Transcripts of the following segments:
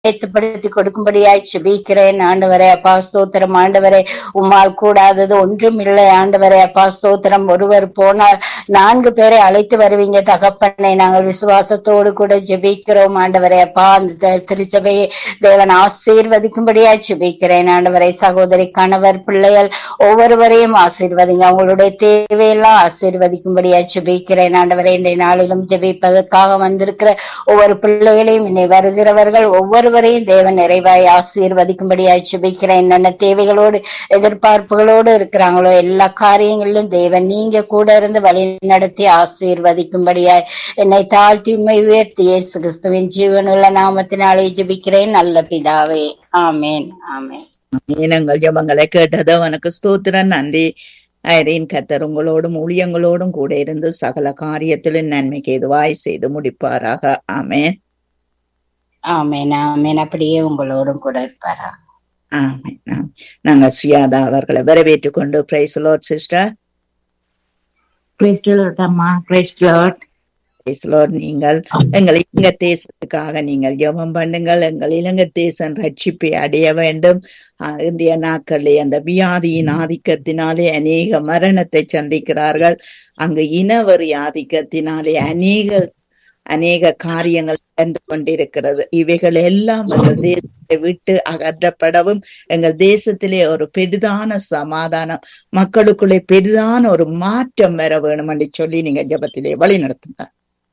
ஆயத்தப்படுத்தி கொடுக்கும்படியாய் செபிக்கிறேன் ஆண்டவரே அப்பா ஸ்தோத்திரம் ஆண்டவரே உம்மால் கூடாதது ஒன்றும் இல்லை ஆண்டவரே அப்பா ஸ்தோத்திரம் ஒருவர் போனால் நான்கு பேரை அழைத்து வருவீங்க தகப்பனை நாங்கள் விசுவாசத்தோடு கூட ஜெபிக்கிறோம் ஆண்டவரே அப்பா அந்த த- திருச்சபையை தேவன் ஆசீர்வதிக்கும்படியாய் ஜெபிக்கிறேன் ஆண்டவரே சகோதரி கணவர் பிள்ளைகள் ஒவ்வொருவரையும் ஆசீர்வதிங்க அவங்களுடைய தேவையெல்லாம் ஆசீர்வதிக்கும்படியாய் ஜெபிக்கிறேன் ஆண்டவரே இன்றைய நாளிலும் ஜெபிப்பதற்காக வந்திருக்கிற ஒவ்வொரு பிள்ளைகளையும் இன்னை வருகிறவர்கள் ஒவ்வொருவரையும் தேவன் நிறைவாய் ஆசீர்வதிக்கும்படியாய் ஜெபிக்கிறேன் என்னென்ன தேவைகளோடு எதிர்பார்ப்புகளோடு இருக்கிறாங்களோ எல்லா காரியங்களிலும் தேவன் நீங்க கூட இருந்து வழி நடத்தி ஆசீர்வதிக்கும்படியாய் என்னை தாழ்த்தி உண்மை உயர்த்தி இயேசு கிறிஸ்துவின் ஜீவனுள்ள நாமத்தினாலே ஜெபிக்கிறேன் நல்ல பிதாவே ஆமேன் ஆமேன் எங்கள் ஜபங்களை கேட்டது அவனுக்கு ஸ்தோத்திரம் நன்றி ஐரீன் கத்தர் உங்களோடும் ஊழியங்களோடும் கூட இருந்து சகல காரியத்திலும் நன்மைக்கு எதுவாய் செய்து முடிப்பாராக ஆமென் ஆமேன் ஆமேன் அப்படியே உங்களோடும் கூட இருப்பாரா ஆமென் ஆமென். நாங்க சுயாதா அவர்களை வரவேற்றுக் கொண்டு praise Lord sister Praise the Lord, அம்மா Praise the Lord. Praise Lord நீங்கள் எங்கள் இலங்கை தேசத்துக்காக நீங்கள் ஜெபம் பண்ணுங்கள் எங்கள் இலங்கை தேசம் ரட்சிப்பை அடைய வேண்டும் ஆஹ் இந்திய நாட்களிலே அந்த வியாதியின் ஆதிக்கத்தினாலே அநேக மரணத்தை சந்திக்கிறார்கள் அங்கு இனவரி ஆதிக்கத்தினாலே அநேக அநேக காரியங்கள் நடந்து கொண்டிருக்கிறது இவைகள் எல்லாம் எங்கள் தேசத்தை விட்டு அகற்றப்படவும் எங்கள் தேசத்திலே ஒரு பெரிதான சமாதானம் மக்களுக்குள்ளே பெரிதான ஒரு மாற்றம் வர வேணும் என்று சொல்லி நீங்க ஜெபத்திலே வழி நடத்துங்க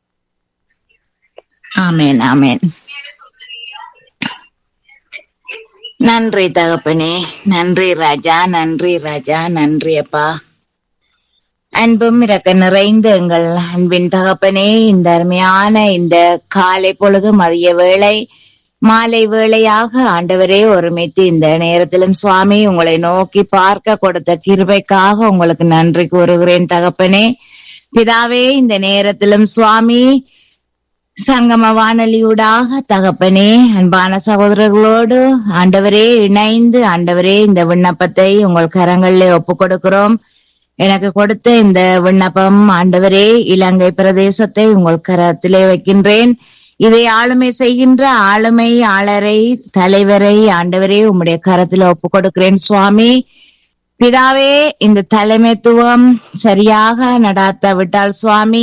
ஆமென் ஆமென் நன்றி தகப்பனே நன்றி ராஜா நன்றி ராஜா நன்றி அப்பா அன்பும் இறக்க நிறைந்த எங்கள் அன்பின் தகப்பனே இந்த அருமையான இந்த காலை பொழுது மதிய வேளை மாலை வேளையாக ஆண்டவரே ஒருமித்து இந்த நேரத்திலும் சுவாமி உங்களை நோக்கி பார்க்க கொடுத்த கிருபைக்காக உங்களுக்கு நன்றி கூறுகிறேன் தகப்பனே பிதாவே இந்த நேரத்திலும் சுவாமி சங்கம வானொலியூடாக தகப்பனே அன்பான சகோதரர்களோடு ஆண்டவரே இணைந்து ஆண்டவரே இந்த விண்ணப்பத்தை உங்கள் கரங்களிலே ஒப்பு கொடுக்கிறோம் எனக்கு கொடுத்த இந்த விண்ணப்பம் ஆண்டவரே இலங்கை பிரதேசத்தை உங்கள் கரத்திலே வைக்கின்றேன் இதை ஆளுமை செய்கின்ற ஆளுமை ஆளரை தலைவரை ஆண்டவரே உம்முடைய கரத்திலே ஒப்பு கொடுக்கிறேன் சுவாமி பிதாவே இந்த தலைமைத்துவம் சரியாக நடாத்தாவிட்டால் சுவாமி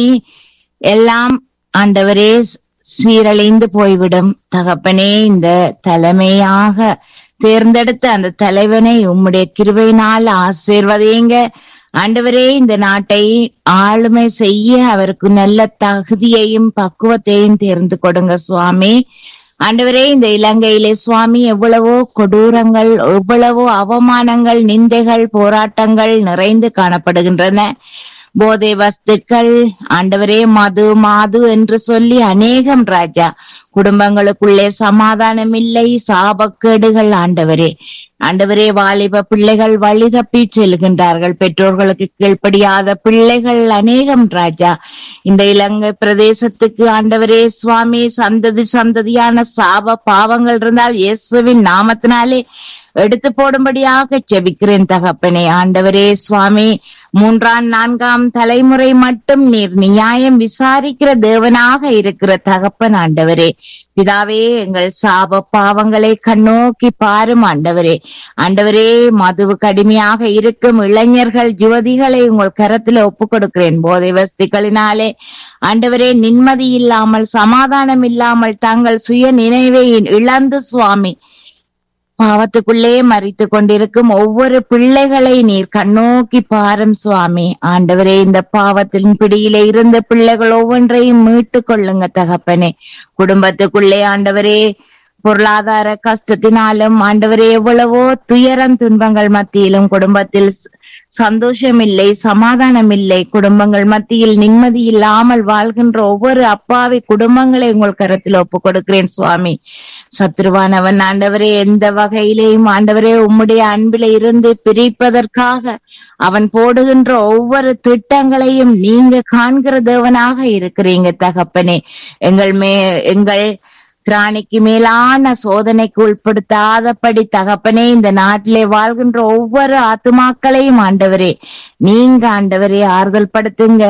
எல்லாம் ஆண்டவரே ஸ்- சீரழிந்து போய்விடும் தகப்பனே இந்த தலைமையாக தேர்ந்தெடுத்த அந்த தலைவனை உம்முடைய கிருபையினால் ஆசீர்வதியுங்க ஆண்டவரே இந்த நாட்டை ஆளுமை செய்ய அவருக்கு நல்ல தகுதியையும் பக்குவத்தையும் தேர்ந்து கொடுங்க சுவாமி ஆண்டவரே இந்த இலங்கையிலே சுவாமி எவ்வளவோ கொடூரங்கள் எவ்வளவோ அவமானங்கள் நிந்தைகள் போராட்டங்கள் நிறைந்து காணப்படுகின்றன போதை வஸ்துக்கள் ஆண்டவரே மது மாது என்று சொல்லி அநேகம் ராஜா குடும்பங்களுக்குள்ளே சமாதானம் இல்லை சாபக்கேடுகள் ஆண்டவரே ஆண்டவரே வாலிப பிள்ளைகள் வழி தப்பி செல்கின்றார்கள் பெற்றோர்களுக்கு கீழ்ப்படியாத பிள்ளைகள் அநேகம் ராஜா இந்த இலங்கை பிரதேசத்துக்கு ஆண்டவரே சுவாமி சந்ததி சந்ததியான சாப பாவங்கள் இருந்தால் இயேசுவின் நாமத்தினாலே எடுத்து போடும்படியாக செபிக்கிறேன் தகப்பனே ஆண்டவரே சுவாமி மூன்றாம் நான்காம் தலைமுறை மட்டும் நீர் நியாயம் விசாரிக்கிற தேவனாக இருக்கிற தகப்பன் ஆண்டவரே பிதாவே எங்கள் சாப பாவங்களை கண்ணோக்கி பாரும் ஆண்டவரே ஆண்டவரே மதுவு கடுமையாக இருக்கும் இளைஞர்கள் யுவதிகளை உங்கள் கரத்துல ஒப்பு கொடுக்கிறேன் போதை வஸ்துக்களினாலே ஆண்டவரே நிம்மதி இல்லாமல் சமாதானம் இல்லாமல் தங்கள் சுய நினைவை இழந்து சுவாமி பாவத்துக்குள்ளே மறித்து கொண்டிருக்கும் ஒவ்வொரு பிள்ளைகளை நீர் கண்ணோக்கி பாரும் சுவாமி ஆண்டவரே இந்த பாவத்தின் பிடியிலே இருந்த பிள்ளைகள் ஒவ்வொன்றையும் மீட்டு கொள்ளுங்க தகப்பனே குடும்பத்துக்குள்ளே ஆண்டவரே பொருளாதார கஷ்டத்தினாலும் ஆண்டவரே எவ்வளவோ துயரம் துன்பங்கள் மத்தியிலும் குடும்பத்தில் ச- சந்தோஷம் இல்லை சமாதானம் இல்லை குடும்பங்கள் மத்தியில் நிம்மதி இல்லாமல் வாழ்கின்ற ஒவ்வொரு அப்பாவி குடும்பங்களை உங்கள் கரத்தில் ஒப்பு கொடுக்கிறேன் சுவாமி சத்ருவானவன் ஆண்டவரே எந்த வகையிலேயும் ஆண்டவரே உம்முடைய அன்பில இருந்து பிரிப்பதற்காக அவன் போடுகின்ற ஒவ்வொரு திட்டங்களையும் நீங்க காண்கிற தேவனாக இருக்கிறீங்க தகப்பனே எங்கள் மே எங்கள் திராணிக்கு மேலான சோதனைக்கு உட்படுத்தாதபடி தகப்பனே இந்த நாட்டிலே வாழ்கின்ற ஒவ்வொரு ஆத்துமாக்களையும் ஆண்டவரே நீங்க ஆண்டவரே ஆறுதல் படுத்துங்க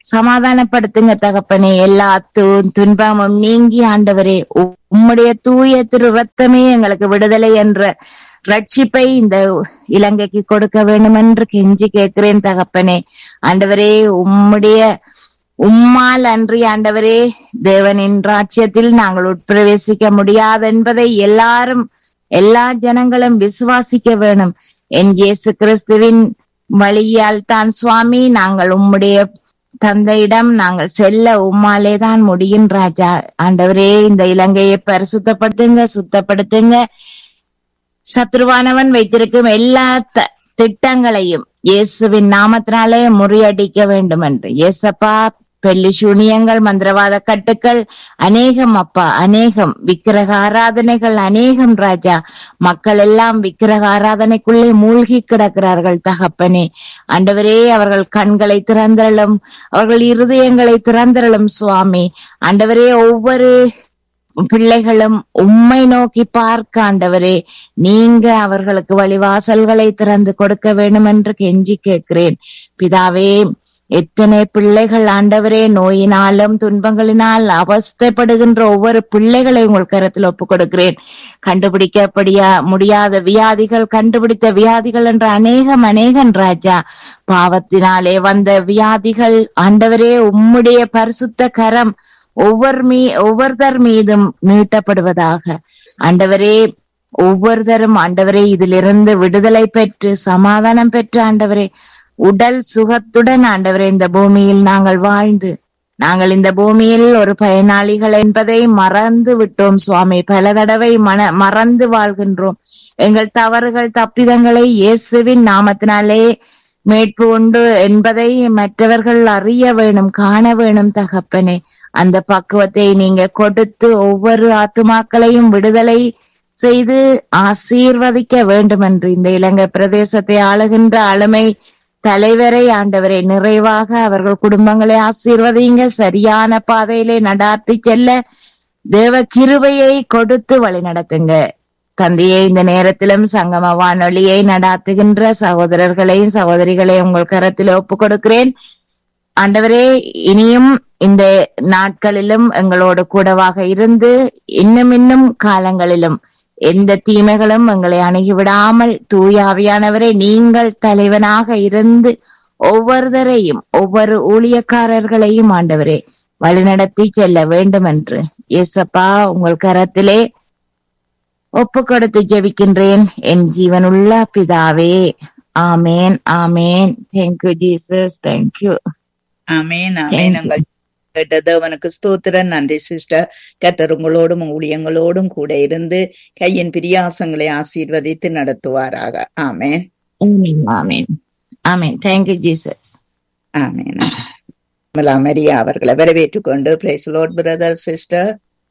சமாதானப்படுத்துங்க தகப்பனே எல்லா து- துன்பமும் நீங்கி ஆண்டவரே உ- உம்முடைய தூய திரு ரத்தமே எங்களுக்கு விடுதலை என்ற ரட்சிப்பை இந்த இலங்கைக்கு கொடுக்க வேண்டும் என்று கெஞ்சி கேட்கிறேன் தகப்பனே ஆண்டவரே உம்முடைய உம்மால் அன்றி ஆண்டவரே தேவனின் ராஜ்யத்தில் நாங்கள் உட்பிரவேசிக்க முடியாது என்பதை எல்லாரும் எல்லா ஜனங்களும் விசுவாசிக்க வேணும் என் இயேசு கிறிஸ்துவின் வழியால் தான் சுவாமி நாங்கள் உம்முடைய தந்தையிடம் நாங்கள் செல்ல உம்மாலே தான் முடியும் ராஜா ஆண்டவரே இந்த இலங்கையை பரிசுத்தப்படுத்துங்க சுத்தப்படுத்துங்க சத்ருவானவன் வைத்திருக்கும் எல்லா த- திட்டங்களையும் இயேசுவின் நாமத்தினாலே முறியடிக்க வேண்டும் என்று இயேசப்பா பெல்லி சூனியங்கள் மந்திரவாத கட்டுக்கள் அநேகம் அப்பா அநேகம் விக்கிரக ஆராதனைகள் அநேகம் ராஜா மக்கள் எல்லாம் விக்கிரக ஆராதனைக்குள்ளே மூழ்கி கிடக்கிறார்கள் தகப்பனே ஆண்டவரே அவர்கள் கண்களை திறந்தரலும் அவர்கள் இருதயங்களை திறந்தரலும் சுவாமி ஆண்டவரே ஒவ்வொரு பிள்ளைகளும் உம்மை நோக்கி பார்க்க ஆண்டவரே நீங்க அவர்களுக்கு வழிவாசல்களை திறந்து கொடுக்க வேண்டும் என்று கெஞ்சி கேட்கிறேன் பிதாவே எத்தனை பிள்ளைகள் ஆண்டவரே நோயினாலும் துன்பங்களினால் அவஸ்தைப்படுகின்ற ஒவ்வொரு பிள்ளைகளை உங்கள் கரத்தில் ஒப்புக் கொடுக்கிறேன் கண்டுபிடிக்கப்படியா முடியாத வியாதிகள் கண்டுபிடித்த வியாதிகள் என்ற அநேகம் அநேகன் ராஜா பாவத்தினாலே வந்த வியாதிகள் ஆண்டவரே உம்முடைய பரிசுத்த கரம் ஒவ்வொரு மீ ஒவ்வொருத்தர் மீதும் மீட்டப்படுவதாக ஆண்டவரே ஒவ்வொருத்தரும் ஆண்டவரே இதிலிருந்து விடுதலை பெற்று சமாதானம் பெற்று ஆண்டவரே உடல் சுகத்துடன் ஆண்டவரே இந்த பூமியில் நாங்கள் வாழ்ந்து நாங்கள் இந்த பூமியில் ஒரு பயனாளிகள் என்பதை மறந்து விட்டோம் சுவாமி பல தடவை மன மறந்து வாழ்கின்றோம் எங்கள் தவறுகள் தப்பிதங்களை இயேசுவின் நாமத்தினாலே மீட்பு உண்டு என்பதை மற்றவர்கள் அறிய வேணும் காண வேணும் தகப்பனே அந்த பக்குவத்தை நீங்க கொடுத்து ஒவ்வொரு ஆத்துமாக்களையும் விடுதலை செய்து ஆசீர்வதிக்க வேண்டும் என்று இந்த இலங்கை பிரதேசத்தை ஆளுகின்ற ஆளுமை தலைவரை ஆண்டவரை நிறைவாக அவர்கள் குடும்பங்களை ஆசீர்வதிங்க சரியான பாதையிலே நடாத்தி செல்ல தேவ கிருபையை கொடுத்து வழி நடத்துங்க தந்தையை இந்த நேரத்திலும் சங்கம வானொலியை நடாத்துகின்ற சகோதரர்களையும் சகோதரிகளையும் உங்கள் கரத்தில் ஒப்புக் கொடுக்கிறேன் ஆண்டவரே இனியும் இந்த நாட்களிலும் எங்களோடு கூடவாக இருந்து இன்னும் இன்னும் காலங்களிலும் எந்த தீமைகளும் எங்களை அணுகிவிடாமல் தூயாவியானவரை நீங்கள் தலைவனாக இருந்து ஒவ்வொருத்தரையும் ஒவ்வொரு ஊழியக்காரர்களையும் ஆண்டவரே வழிநடத்தி செல்ல வேண்டும் என்று இயேசப்பா உங்கள் கரத்திலே ஒப்பு கொடுத்து ஜெபிக்கின்றேன் என் ஜீவனுள்ள பிதாவே ஆமேன் ஆமேன் தேங்க்யூ ஜீசஸ் தேங்க்யூ ஆமேன் ஆமேன் உங்கள் கேட்ட தேவனுக்கு ஸ்தோத்திரன் நன்றி சிஸ்டர் கத்தர் உங்களோடும் ஊழியங்களோடும் கூட இருந்து கையின் பிரியாசங்களை ஆசீர்வதித்து நடத்துவாராக ஆமேன் ஆமேன் ஆமேன் ஆமேன் தேங்க்யூ ஜீசஸ் ஆமேன் மரியா அவர்களை வரவேற்றுக் கொண்டு praise Lord brother sister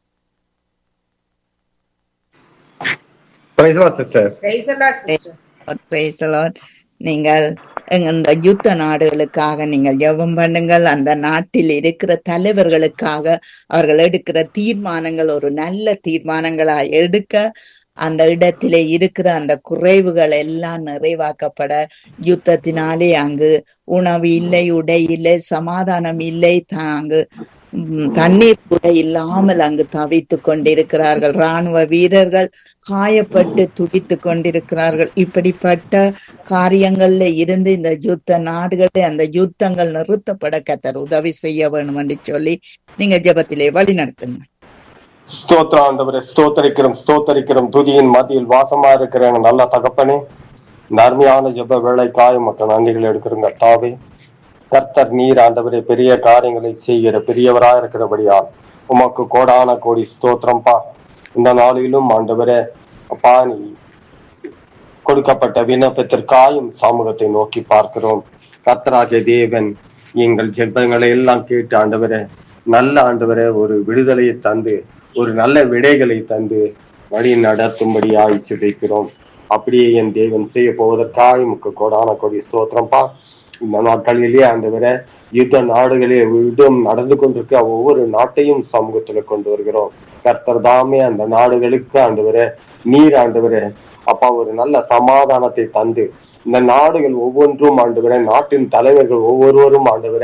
Praise the Lord, sister. Praise the Lord, sister. Praise the Lord. நீங்கள் எங்க இந்த யுத்த நாடுகளுக்காக நீங்கள் ஜெபம் பண்ணுங்கள் அந்த நாட்டில் இருக்கிற தலைவர்களுக்காக அவர்கள் எடுக்கிற தீர்மானங்கள் ஒரு நல்ல தீர்மானங்களா எடுக்க அந்த இடத்திலே இருக்கிற அந்த குறைவுகள் எல்லாம் நிறைவாக்கப்பட யுத்தத்தினாலே அங்கு உணவு இல்லை உடை இல்லை சமாதானம் இல்லை அங்கு உம், தண்ணீர் கூட இல்லாமல் அங்கு தவித்துக் கொண்டிருக்கிறார்கள் ராணுவ வீரர்கள் காயப்பட்டு துடித்துக் கொண்டிருக்கிறார்கள் இப்படிப்பட்ட காரியங்கள்ல இருந்து இந்த யுத்த நாடுகளே அந்த யுத்தங்கள் நிறுத்தப்பட கத்தர் உதவி செய்ய வேணும் என்று சொல்லி நீங்க ஜெபத்திலே வழி நடத்துங்க ஸ்தோத்திர ஆண்டவரே ஸ்தோத்தரிக்கிறோம் ஸ்தோத்தரிக்கிறோம் துதியின் மத்தியில் வாசமா இருக்கிற எங்க நல்ல தகப்பனே இந்த அருமையான ஜெப வேலைக்காய் மக்கள் நன்றிகள் எடுக்கிறோங்க தாவே கர்த்தர் நீர் ஆண்டவரே பெரிய காரியங்களை செய்கிற பெரியவராக இருக்கிறபடியால் உமக்கு கோடான கோடி ஸ்தோத்திரம்பா இந்த நாளிலும் ஆண்டவரே அப்பா நீ கொடுக்கப்பட்ட விண்ணப்பத்திற்காயும் சமூகத்தை நோக்கி பார்க்கிறோம் கர்த்தராகிய தேவன் எங்கள் ஜெபங்களை எல்லாம் கேட்டு ஆண்டவரே நல்ல ஆண்டவரே ஒரு விடுதலையை தந்து ஒரு நல்ல விடைகளை தந்து வழி நடத்தும்படியாய் சிதைக்கிறோம் அப்படியே என் தேவன் செய்ய போவதற்காக முக்கு கோடான கொடி ஸ்தோத்திரம்பா இந்த நாட்களிலே ஆண்டவரே யுத்த நாடுகளே யுத்தம் நடந்து கொண்டிருக்க ஒவ்வொரு நாட்டையும் சமூகத்துல கொண்டு வருகிறோம் கர்த்தர் தாமே அந்த நாடுகளுக்கு ஆண்டவரே நீர் ஆண்டவரே அப்பா ஒரு நல்ல சமாதானத்தை தந்து இந்த நாடுகள் ஒவ்வொன்றும் ஆண்டவரே நாட்டின் தலைவர்கள் ஒவ்வொருவரும் ஆண்டவரே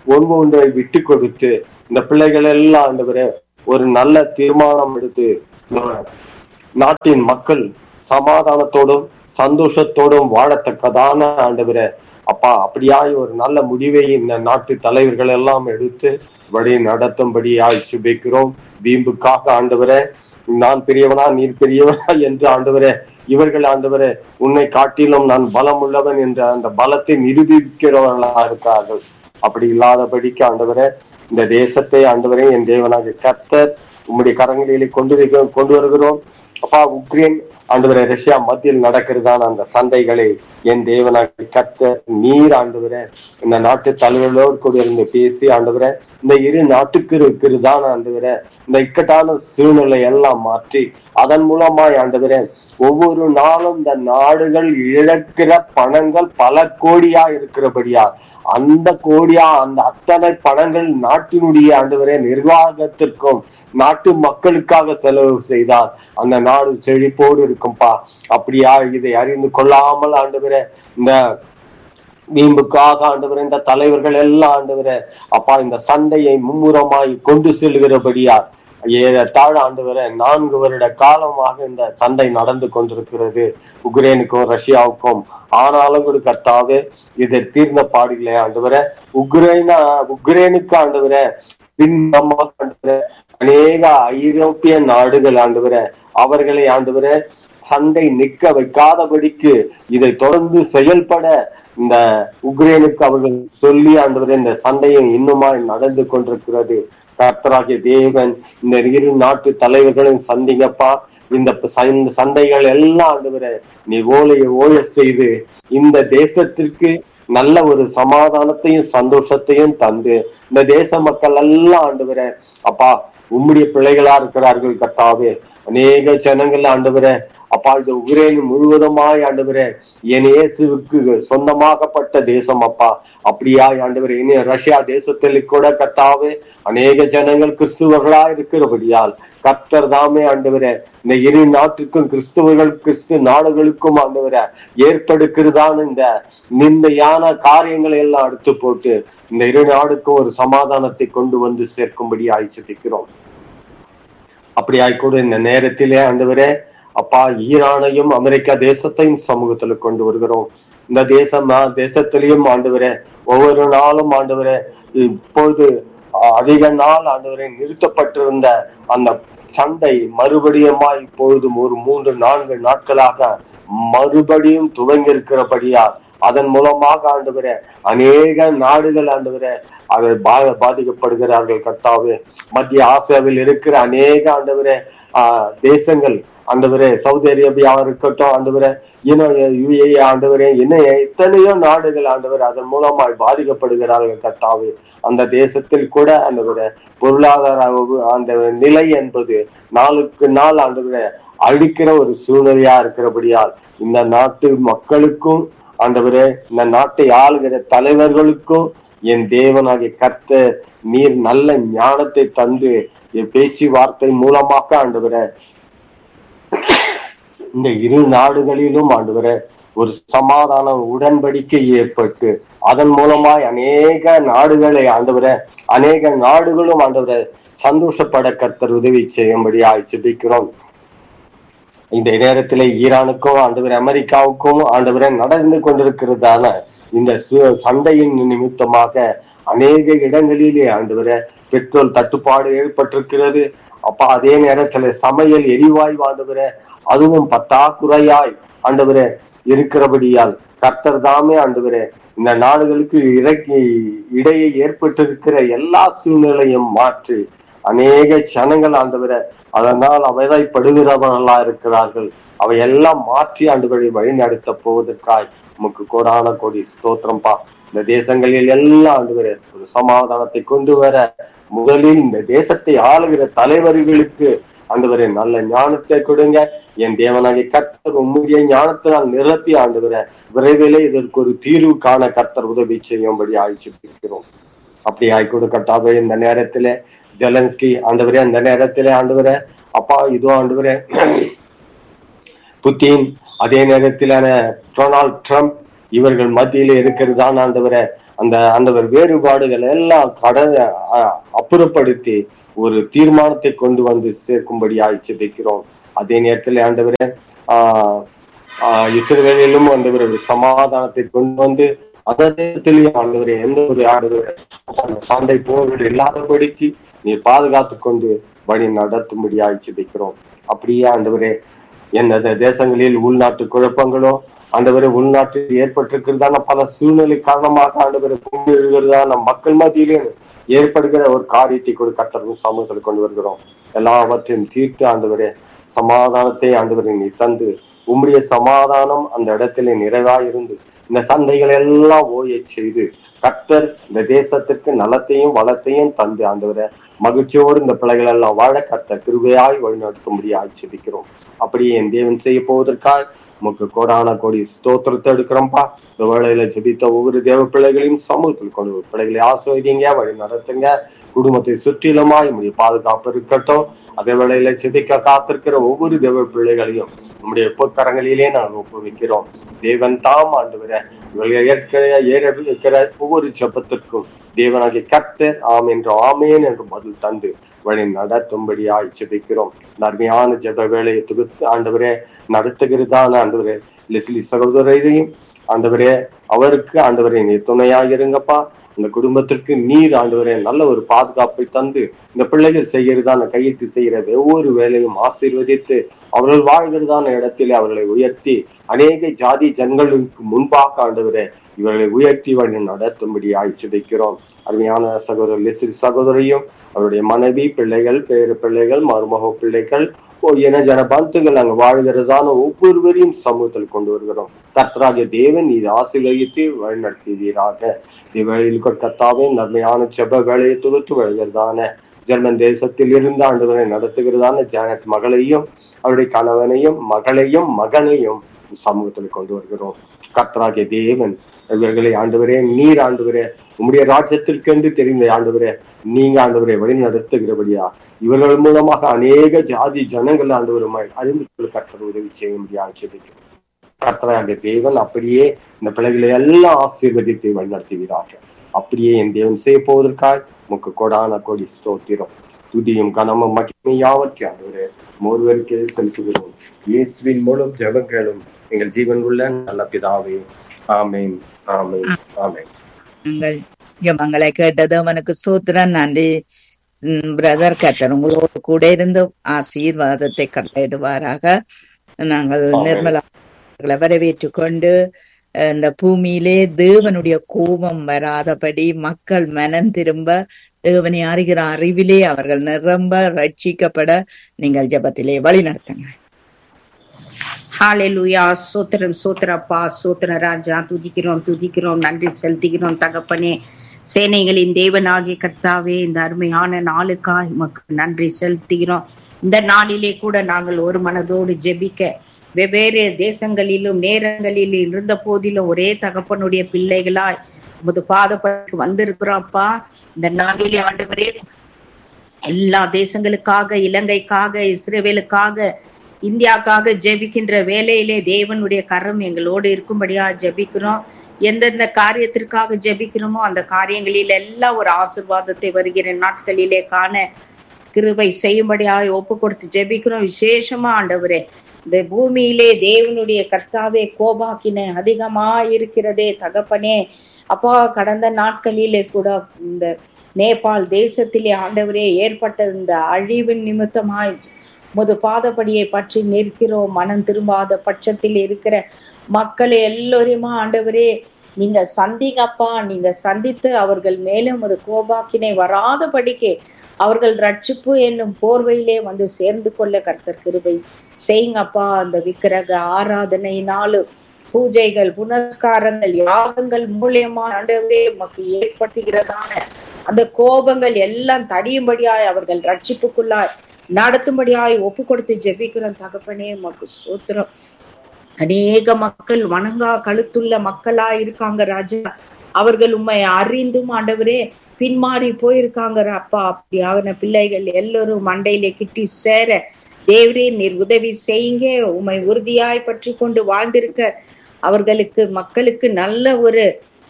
ஒன்று விட்டு கொடுத்து இந்த பிள்ளைகள் எல்லாம் ஆண்டவரே ஒரு நல்ல தீர்மானம் எடுத்து நம்ம நாட்டின் மக்கள் சமாதானத்தோடும் சந்தோஷத்தோடும் வாழத்தக்கதான ஆண்டவரே அப்பா அப்படியாய் ஒரு நல்ல முடிவை இந்த நாட்டு தலைவர்கள் எல்லாம் எடுத்து வழி நடத்தும்படியாய் சுபிக்கிறோம் வீம்புக்காக ஆண்டவரே நான் பெரியவனா நீர் பெரியவனா என்று ஆண்டவரே இவர்கள் ஆண்டவரே உன்னை காட்டிலும் நான் பலம் உள்ளவன் என்ற அந்த பலத்தை நிரூபிக்கிறவர்களா இருக்கிறார்கள் அப்படி இல்லாதபடிக்கு ஆண்டவரே இந்த தேசத்தை ஆண்டவரே என் தேவனாக கர்த்தர் உம்முடைய கரங்களிலே கொண்டு வைக்க கொண்டு வருகிறோம் அப்பா உக்ரைன் ஆண்டவரே ரஷ்யா மத்தியில் நடக்கிறதான அந்த சண்டைகளை என் தேவனாக கத்த நீர் ஆண்டவரே இந்த நாட்டு தலைவர்களோடு கூட இருந்து பேசி ஆண்டவரே இந்த இரு நாட்டுக்கு இருக்கிறதான ஆண்டவரே இந்த இக்கட்டான சூழ்நிலை எல்லாம் மாற்றி அதன் மூலமாய் ஆண்டவரே ஒவ்வொரு நாளும் இந்த நாடுகள் இழக்கிற பணங்கள் பல கோடியா இருக்கிறபடியா அந்த கோடியா அந்த அத்தனை பணங்கள் நாட்டினுடைய ஆண்டவரே நிர்வாகத்திற்கும் நாட்டு மக்களுக்காக செலவு செய்தால் அந்த நாடு செழிப்போடு இருக்கும்பா அப்படியா இதை அறிந்து கொள்ளாமல் ஆண்டவரே இந்த வீம்புக்காக ஆண்டவரே இந்த தலைவர்கள் எல்லாம் ஆண்டவரே அப்பா இந்த சண்டையை மும்முரமாய் கொண்டு செல்கிறபடியா ஏறத்தாழ ஆண்டவரே நான்கு வருட காலமாக இந்த சண்டை நடந்து கொண்டிருக்கிறது உக்ரைனுக்கும் ரஷ்யாவுக்கும் ஆனாலும் கூட கர்த்தாவே இதை தீர்ந்த பாடில்லை ஆண்டவரே உக்ரைனா உக்ரைனுக்கு ஆண்டவரே பின்பமாக ஆண்டவரே அநேக ஐரோப்பிய நாடுகள் ஆண்டவரே அவர்களை ஆண்டவரே சண்டை நிற்க வைக்காதபடிக்கு இதை தொடர்ந்து செயல்பட இந்த உக்ரைனுக்கு அவர்கள் சொல்லி ஆண்டவரே இந்த சண்டையை இன்னுமாய் நடந்து கொண்டிருக்கிறது கர்த்தராகிய தேவன் இந்த இரு நாட்டு தலைவர்களும் சந்திங்கப்பா இந்த ச- இந்த சண்டைகள் எல்லாம் ஆண்டவரே நீ ஓலையை ஓய செய்து இந்த தேசத்திற்கு நல்ல ஒரு சமாதானத்தையும் சந்தோஷத்தையும் தந்து இந்த தேச மக்கள் எல்லாம் ஆண்டவரே அப்பா உம்முடைய பிள்ளைகளா இருக்கிறார்கள் கர்த்தாவே அநேக ஜனங்கள் ஆண்டவரே அப்பா இந்த உக்ரைன் முழுவதுமாய் ஆண்டவரே என் இயேசுவுக்கு சொந்தமாகப்பட்ட தேசம் அப்பா அப்படியாய் ஆண்டவரே இனி ரஷ்யா தேசத்தில் கூட கர்த்தாவே அநேக ஜனங்கள் கிறிஸ்துவர்களா இருக்கிறபடியால் கர்த்தர் தாமே ஆண்டவரே இந்த இரு நாட்டுக்கும் கிறிஸ்துவர்கள் கிறிஸ்து நாடுகளுக்கும் ஆண்டவரே ஏற்படுக்கிறதான இந்த நிந்தையான காரியங்களை எல்லாம் எடுத்து போட்டு இந்த இரு நாடுக்கும் ஒரு சமாதானத்தை கொண்டு வந்து சேர்க்கும்படி ஆய்ச்சிக்கிறோம் அப்படியாய் கூட இந்த நேரத்திலே ஆண்டவரே அப்பா ஈரானையும் அமெரிக்கா தேசத்தையும் சமூகத்துல கொண்டு வருகிறோம் இந்த தேசம் தேசத்திலையும் ஆண்டவரே ஒவ்வொரு நாளும் ஆண்டவரே இப்பொழுது அஹ், அதிக நாள் ஆண்டவரே நிறுத்தப்பட்டிருந்த அந்த சண்டை மறுபடியுமா இப்பொழுது ஒரு மூன்று நான்கு நாட்களாக மறுபடியும் துவங்கி இருக்கிறபடியா அதன் மூலமாக ஆண்டவரே அநேக நாடுகள் ஆண்டவரே அதை பா- பாதிக்கப்படுகிறார்கள் கர்த்தாவே மத்திய ஆசியாவில் இருக்கிற அநேக ஆண்டவரே ஆஹ் தேசங்கள் ஆண்டவரே சவுதி அரேபியாவா இருக்கட்டும் ஆண்டவரே இன்னும் யுஏ ஆண்டவரே இன்னும் எத்தனையோ நாடுகள் ஆண்டவர் அதன் மூலமாய் பாதிக்கப்படுகிறார்கள் கர்த்தாவே அந்த தேசத்தில் கூட ஆண்டவரே பொருளாதார அந்த நிலை என்பது நாளுக்கு நாள் ஆண்டவரே அழிக்கிற ஒரு சூழ்நிலையா இருக்கிறபடியால் இந்த நாட்டு மக்களுக்கும் ஆண்டவரே இந்த நாட்டை ஆளுகிற தலைவர்களுக்கும் என் தேவனாகிய கர்த்தர் நீர் நல்ல ஞானத்தை தந்து என் பேச்சுவார்த்தை மூலமாக ஆண்டவரே இந்த இரு நாடுகளிலும் ஆண்டவரே ஒரு சமாதான உடன்படிக்கை ஏற்பட்டு அதன் மூலமாய் அநேக நாடுகளை ஆண்டவரே அநேக நாடுகளும் ஆண்டவரே சந்தோஷப்பட கர்த்தர் உதவி செய்யும்படி ஆய்ச்சிபிக்கிறோம் இந்த நேரத்துல ஈரானுக்கும் ஆண்டவர் அமெரிக்காவுக்கும் ஆண்டவரை நடந்து கொண்டிருக்கிறதான இந்த சு- சண்டையின் நிமித்தமாக அநேக இடங்களிலே ஆண்டவரை பெட்ரோல் தட்டுப்பாடு ஏற்பட்டிருக்கிறது அப்ப அதே நேரத்துல சமையல் எரிவாயு ஆண்டவரே அதுவும் பத்தாக்குறையாய் ஆண்டவரே இருக்கிறபடியால் கர்த்தர் தாமே ஆண்டவரே இந்த நாடுகளுக்கு இறக்கி இடையே ஏற்பட்டிருக்கிற எல்லா சூழ்நிலையும் மாற்றி அநேக ஜனங்கள் ஆண்டவரை அதனால் அவதைப்படுகிறவர்களா இருக்கிறார்கள் அவை எல்லாம் மாற்றி ஆண்டவரை வழி நடத்த போவதற்காய் உமக்கு கோடான கோடி ஸ்தோத்திரம்பா இந்த தேசங்களில் எல்லாம் ஆண்டவரே ஒரு சமாதானத்தை கொண்டு வர முதலில் இந்த தேசத்தை ஆளுகிற தலைவர்களுக்கு ஆண்டவரே நல்ல ஞானத்தை கொடுங்க என் தேவனாகிய கர்த்தர் உம்முடைய ஞானத்தினால் நிரப்பி ஆண்டவரே விரைவிலே இதற்கு ஒரு தீர்வு காண கர்த்தர் உதவி செய்யும்படி ஆய்ச்சிக்கிறோம் அப்படி ஆய் கொடுக்கட்டாவே இந்த நேரத்திலே ஜெலன்ஸ்கி ஆண்டவரே அந்த நேரத்திலே ஆண்டவரே அப்பா இதோ ஆண்டவரே புத்தின் அதே நேரத்திலான டொனால்ட் ட்ரம்ப் இவர்கள் மத்தியில இருக்கிறதான் ஆண்டவரே அந்த அந்த ஒரு வேறுபாடுகள் எல்லாம் கட அ- அப்புறப்படுத்தி ஒரு தீர்மானத்தை கொண்டு வந்து சேர்க்கும்படியாய் ஜெபிக்கிறோம் அதே நேரத்தில் ஆண்டவரே ஆஹ் ஆஹ் இஸ்ரவேலிலும் ஆண்டவர் ஒரு சமாதானத்தை கொண்டு வந்து அந்த நேரத்திலேயும் ஆண்டவரே எந்த ஒரு ஆண்டவரே சண்டை போர்கள் இல்லாதபடிக்கு நீ பாதுகாத்து கொண்டு வழி நடத்தும்படியாய் ஜெபிக்கிறோம் அப்படியே ஆண்டவரே என்னது தேசங்களில் உள்நாட்டு குழப்பங்களோ ஆண்டவரே உள்நாட்டில் ஏற்பட்டிருக்கிறதான பல சூழ்நிலை காரணமாக ஆண்டவரை பொங்கி எழுகிறதான மக்கள் மத்தியிலே ஏற்படுகிற ஒரு காரியத்தை கூட கட்டரும் சமூகத்தில் கொண்டு வருகிறோம் எல்லாவற்றையும் தீர்த்து ஆண்டவரே சமாதானத்தை ஆண்டவரை நீ தந்து உம்முடைய சமாதானம் அந்த இடத்திலே நிறைவாயிருந்து இந்த சந்தைகள் எல்லாம் ஓயச் செய்து கர்த்தர் இந்த தேசத்திற்கு நலத்தையும் வளத்தையும் தந்து ஆண்டவரை மகிழ்ச்சியோடு இந்த பிள்ளைகள் எல்லாம் வாழ கர்த்தர் கிருபையாய் வழிநடத்தும்படியாய் செபிக்கிறோம் அப்படியே என் தேவன் செய்ய போவதற்காய் உமக்கு கோடான கோடி ஸ்தோத்திரத்தை எடுக்கிறோம்ப்பா இந்த வேளையில ஜெபித்த ஒவ்வொரு தேவ பிள்ளைகளையும் சமூகத்தில் கொண்டு வரும். பிள்ளைகளை ஆசிர்வதிங்க வழி நடத்துங்க குடும்பத்தை சுற்றிலுமாய் உங்களுடைய பாதுகாப்பு இருக்கட்டும் அதே வேளையில ஜெபிக்க காத்திருக்கிற ஒவ்வொரு தேவ பிள்ளைகளையும் நம்முடைய பொற்கரங்களிலே நாங்கள் ஒப்புவிக்கிறோம் தேவன் தாம் ஆண்டு இவர்கள் ஏற்கனவே ஏற இருக்கிற ஒவ்வொரு ஜெபத்திற்கும் தேவனாகிய கர்த்தர் ஆம் என்று ஆமேன் என்று பதில் தந்து வழி நடத்தும்படியாய் ஜெபிக்கிறோம் இந்த அருமையான ஜெப வேலையை தொகுத்து ஆண்டவரே நடத்துகிறதான ஆண்டவரே லெஸ்லி சகோதரரையும் ஆண்டவரே அவருக்கு ஆண்டவரே நீ துணையாக இருங்கப்பா இந்த குடும்பத்திற்கு நீர் ஆண்டவரே நல்ல ஒரு பாதுகாப்பை தந்து இந்த பிள்ளைகள் செய்கிறதான கையிட்டு செய்கிற ஒவ்வொரு வேலையும் ஆசீர்வதித்து அவர்கள் வாழ்கிறதான இடத்திலே அவர்களை உயர்த்தி அநேக ஜாதி ஜனங்களுக்கு முன்பாக ஆண்டவரே இவர்களை உயர்த்தி வழி நடத்தும்படி ஆய்ச்சிதைக்கிறோம் அருமையான சகோதரர் லெசில் சகோதரியும் அவருடைய மனைவி பிள்ளைகள் பேரு பிள்ளைகள் மருமக பிள்ளைகள் ஓ என ஜன பந்துகள் அங்கு வாழ்கிறதான ஒவ்வொருவரையும் சமூகத்தில் கொண்டு வருகிறோம் கர்த்தராகிய தேவன் நீர் ஆசீர்வதித்து வழிநடத்துவீராக இவ்வழியில் கத்தாவே நன்மையான ஜெப வேலையை தொகுத்து வருகிறதான ஜெர்மன் தேசத்தில் இருந்து ஆண்டவரை நடத்துகிறதான ஜானட் மகளையும் அவருடைய கணவனையும் மகளையும் மகனையும் சமூகத்தில் கொண்டு வருகிறோம் கர்த்தராகிய தேவன் இவர்களை ஆண்டவரே நீர் ஆண்டவரே உம்முடைய ராஜ்யத்திற்கென்று தெரிந்த ஆண்டவரே நீங்க ஆண்டவரை வழி நடத்துகிறபடியா இவர்கள் மூலமாக அநேக ஜாதி ஜனங்கள் ஆண்டவருமாய் அறிந்து கொள்ள கர்த்தர் உதவி செய்ய முடியாது ஜெபிக்கிறோம். கர்த்தராகிய தேவன் அப்படியே இந்த பிள்ளைகளை எல்லாம் ஆசீர்வதித்து வழிநடத்துகிறாங்க அப்படியே என் தேவன் செய்ய போவதற்காக முக்கு கொடான கோடி ஸ்தோத்திரம் துதியும் கனமும் மகிமையும் யாவற்றையும் ஆண்டவரே ஒருவருக்கே செலுத்துகிறோம் இயேசுவின் மூலம் ஜெபங்களும் எங்கள் ஜீவன் உள்ள நல்ல பிதாவே ஆமென் ஆமென் ஆமென் நாங்கள் ஜெபங்களை கேட்டது அவனுக்கு சூத்திரன் நன்றி பிரதர் கத்தர் உங்களோடு கூட இருந்து ஆசீர்வாதத்தை கட்டளையிடுவாராக நாங்கள் ஆமென். நிர்மலா அவர்களை வரவேற்றுக் கொண்டு அஹ், இந்த பூமியிலே தேவனுடைய கோபம் வராதபடி மக்கள் மனம் திரும்ப தேவனை அறிகிற அறிவிலே அவர்கள் நிரம்ப ரட்சிக்கப்பட நீங்கள் ஜெபத்திலே வழி நடத்துங்க ஹalleluya சோத்திரம் சோத்திரப்பா சோத்திர ராஜா துதிக்கிறோம் துதிக்கிறோம் நன்றி செலுத்துகிறோம் தகப்பனே சேனைகளின் தேவனாகிய கர்த்தாவே இந்த அருமையான நாளுக்காய் உமக்கு நன்றி செலுத்துகிறோம் இந்த நாளிலே கூட நாங்கள் ஒரு மனதோடு ஜெபிக்க வெவ்வேறு தேசங்களிலும் நேரங்களிலும் இருந்த போதிலும் ஒரே தகப்பனுடைய பிள்ளைகளாய் உமது பாதப்பட்டு வந்திருக்கிறோம்ப்பா இந்த நாளிலே ஆண்டவரே எல்லா தேசங்களுக்காக இலங்கைக்காக இஸ்ரேவேலுக்காக இந்தியாக்காக ஜெபிக்கின்ற வேலையிலே தேவனுடைய கரம் எங்களோடு இருக்கும்படியா ஜெபிக்கிறோம் எந்தெந்த காரியத்திற்காக ஜெபிக்கிறோமோ அந்த காரியங்களில் எல்லாம் ஒரு ஆசிர்வாதத்தை வருகிற நாட்களிலே காண கிருபை செய்யும்படியாக ஒப்பு கொடுத்து ஜெபிக்கிறோம் விசேஷமா ஆண்டவரே இந்த பூமியிலே தேவனுடைய கர்த்தாவே கோபாக்கின அதிகமா இருக்கிறதே தகப்பனே அப்பா கடந்த நாட்களிலே கூட இந்த நேபாள் தேசத்திலே ஆண்டவரே ஏற்பட்ட இந்த அழிவின் நிமித்தமாய் முது பாதப்படியை பற்றி நிற்கிறோம் மனம் திரும்பாத பட்சத்தில் இருக்கிற மக்களை எல்லோரையுமா ஆண்டவரே நீங்க சந்திங்கப்பா நீங்க சந்தித்து அவர்கள் மேலும் ஒரு கோபாக்கினை வராதபடிக்கு அவர்கள் ரட்சிப்பு என்னும் போர்வையிலே வந்து சேர்ந்து கொள்ள கர்த்தர் கிருபை செய்யுங்கப்பா அந்த விக்கிரக ஆராதனையினாலும் பூஜைகள் புனஸ்காரங்கள் யாகங்கள் மூலியமா ஆண்டவரே உமக்கு ஏற்படுத்துகிறதான அந்த கோபங்கள் எல்லாம் தடியும்படியாய் அவர்கள் ரட்சிப்புக்குள்ளாய் நடத்தும்படியாய் ஒப்பு கொடுத்து ஜெபிக்கிறோம் தகப்பனே உமக்கு சோத்திரம் அநேக மக்கள் வணங்கா கழுத்துள்ள மக்களா இருக்காங்க ராஜா அவர்கள் உண்மை அறிந்தும் ஆண்டவரே பின்மாறி போயிருக்காங்க அப்பா அப்படி ஆகின பிள்ளைகள் எல்லோரும் மண்டையில கிட்டி சேர தேவரே நீர் உதவி செய்யுங்க உம்மை உறுதியாய் பற்றி கொண்டு வாழ்ந்திருக்க அவர்களுக்கு மக்களுக்கு நல்ல ஒரு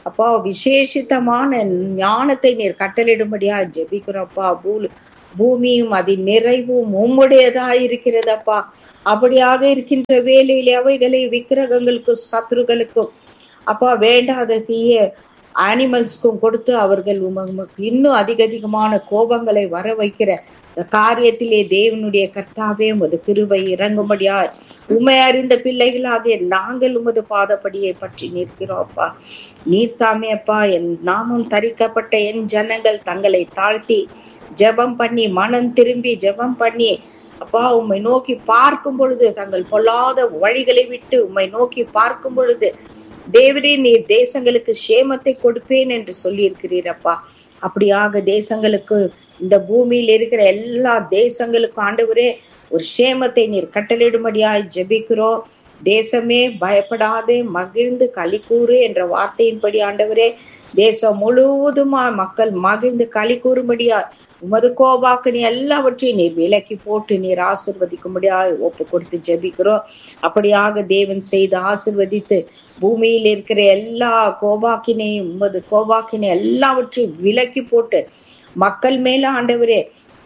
அப்பா விசேஷித்தமான ஞானத்தை நீர் கட்டளிடும்படியா ஜெபிக்கிறோம்ப்பா பூலு பூமியும் அதன் நிறைவும் உம்முடையதா இருக்கிறதப்பா அப்படியாக இருக்கின்ற வேலையிலே அவைகளை விக்கிரகங்களுக்கும் சத்ருகளுக்கும் அப்பா வேண்டாத தீய அனிமல்ஸ்க்கும் கொடுத்து அவர்கள் உமக்கு இன்னும் அதிக அதிகமான கோபங்களை வர வைக்கிற இந்த காரியத்திலே தேவனுடைய கர்த்தாவே உமது கிருபை இறங்கும்படியா உமை அறிந்த பிள்ளைகளாகிய நாங்கள் உமது பாதப்படியை பற்றி நிற்கிறோம் அப்பா நீர் தாமே அப்பா என் நாமும் தரிக்கப்பட்ட என் ஜனங்கள் தங்களை தாழ்த்தி ஜெபம் பண்ணி மனம் திரும்பி ஜெபம் பண்ணி அப்பா உம்மை நோக்கி பார்க்கும் பொழுது தங்கள் பொல்லாத வழிகளை விட்டு உம்மை நோக்கி பார்க்கும் பொழுது தேவரே நீர் தேசங்களுக்கு சேமத்தை கொடுப்பேன் என்று சொல்லி இருக்கிறீரப்பா அப்படியாக தேசங்களுக்கு இந்த பூமியில் இருக்கிற எல்லா தேசங்களுக்கும் ஆண்டவரே ஒரு சேமத்தை நீர் கட்டளிடும்படியாய் ஜெபிக்கிறோம் தேசமே பயப்படாதே மகிழ்ந்து களி கூறு என்ற வார்த்தையின்படி ஆண்டவரே தேசம் முழுவதுமா மக்கள் மகிழ்ந்து களி கூறும்படியாய் உமது கோபாக்கினி எல்லாவற்றையும் நீர் விலக்கி போட்டு நீர் ஆசிர்வதிக்கும்படியாய் ஒப்பு கொடுத்து ஜெபிக்கிறோம் அப்படியாக தேவன் செய்து ஆசிர்வதித்து பூமியில் இருக்கிற எல்லா கோபாக்கினையும் உமது கோபாக்கினை எல்லாவற்றையும் விலக்கி போட்டு மக்கள் மேல ஆண்டவரே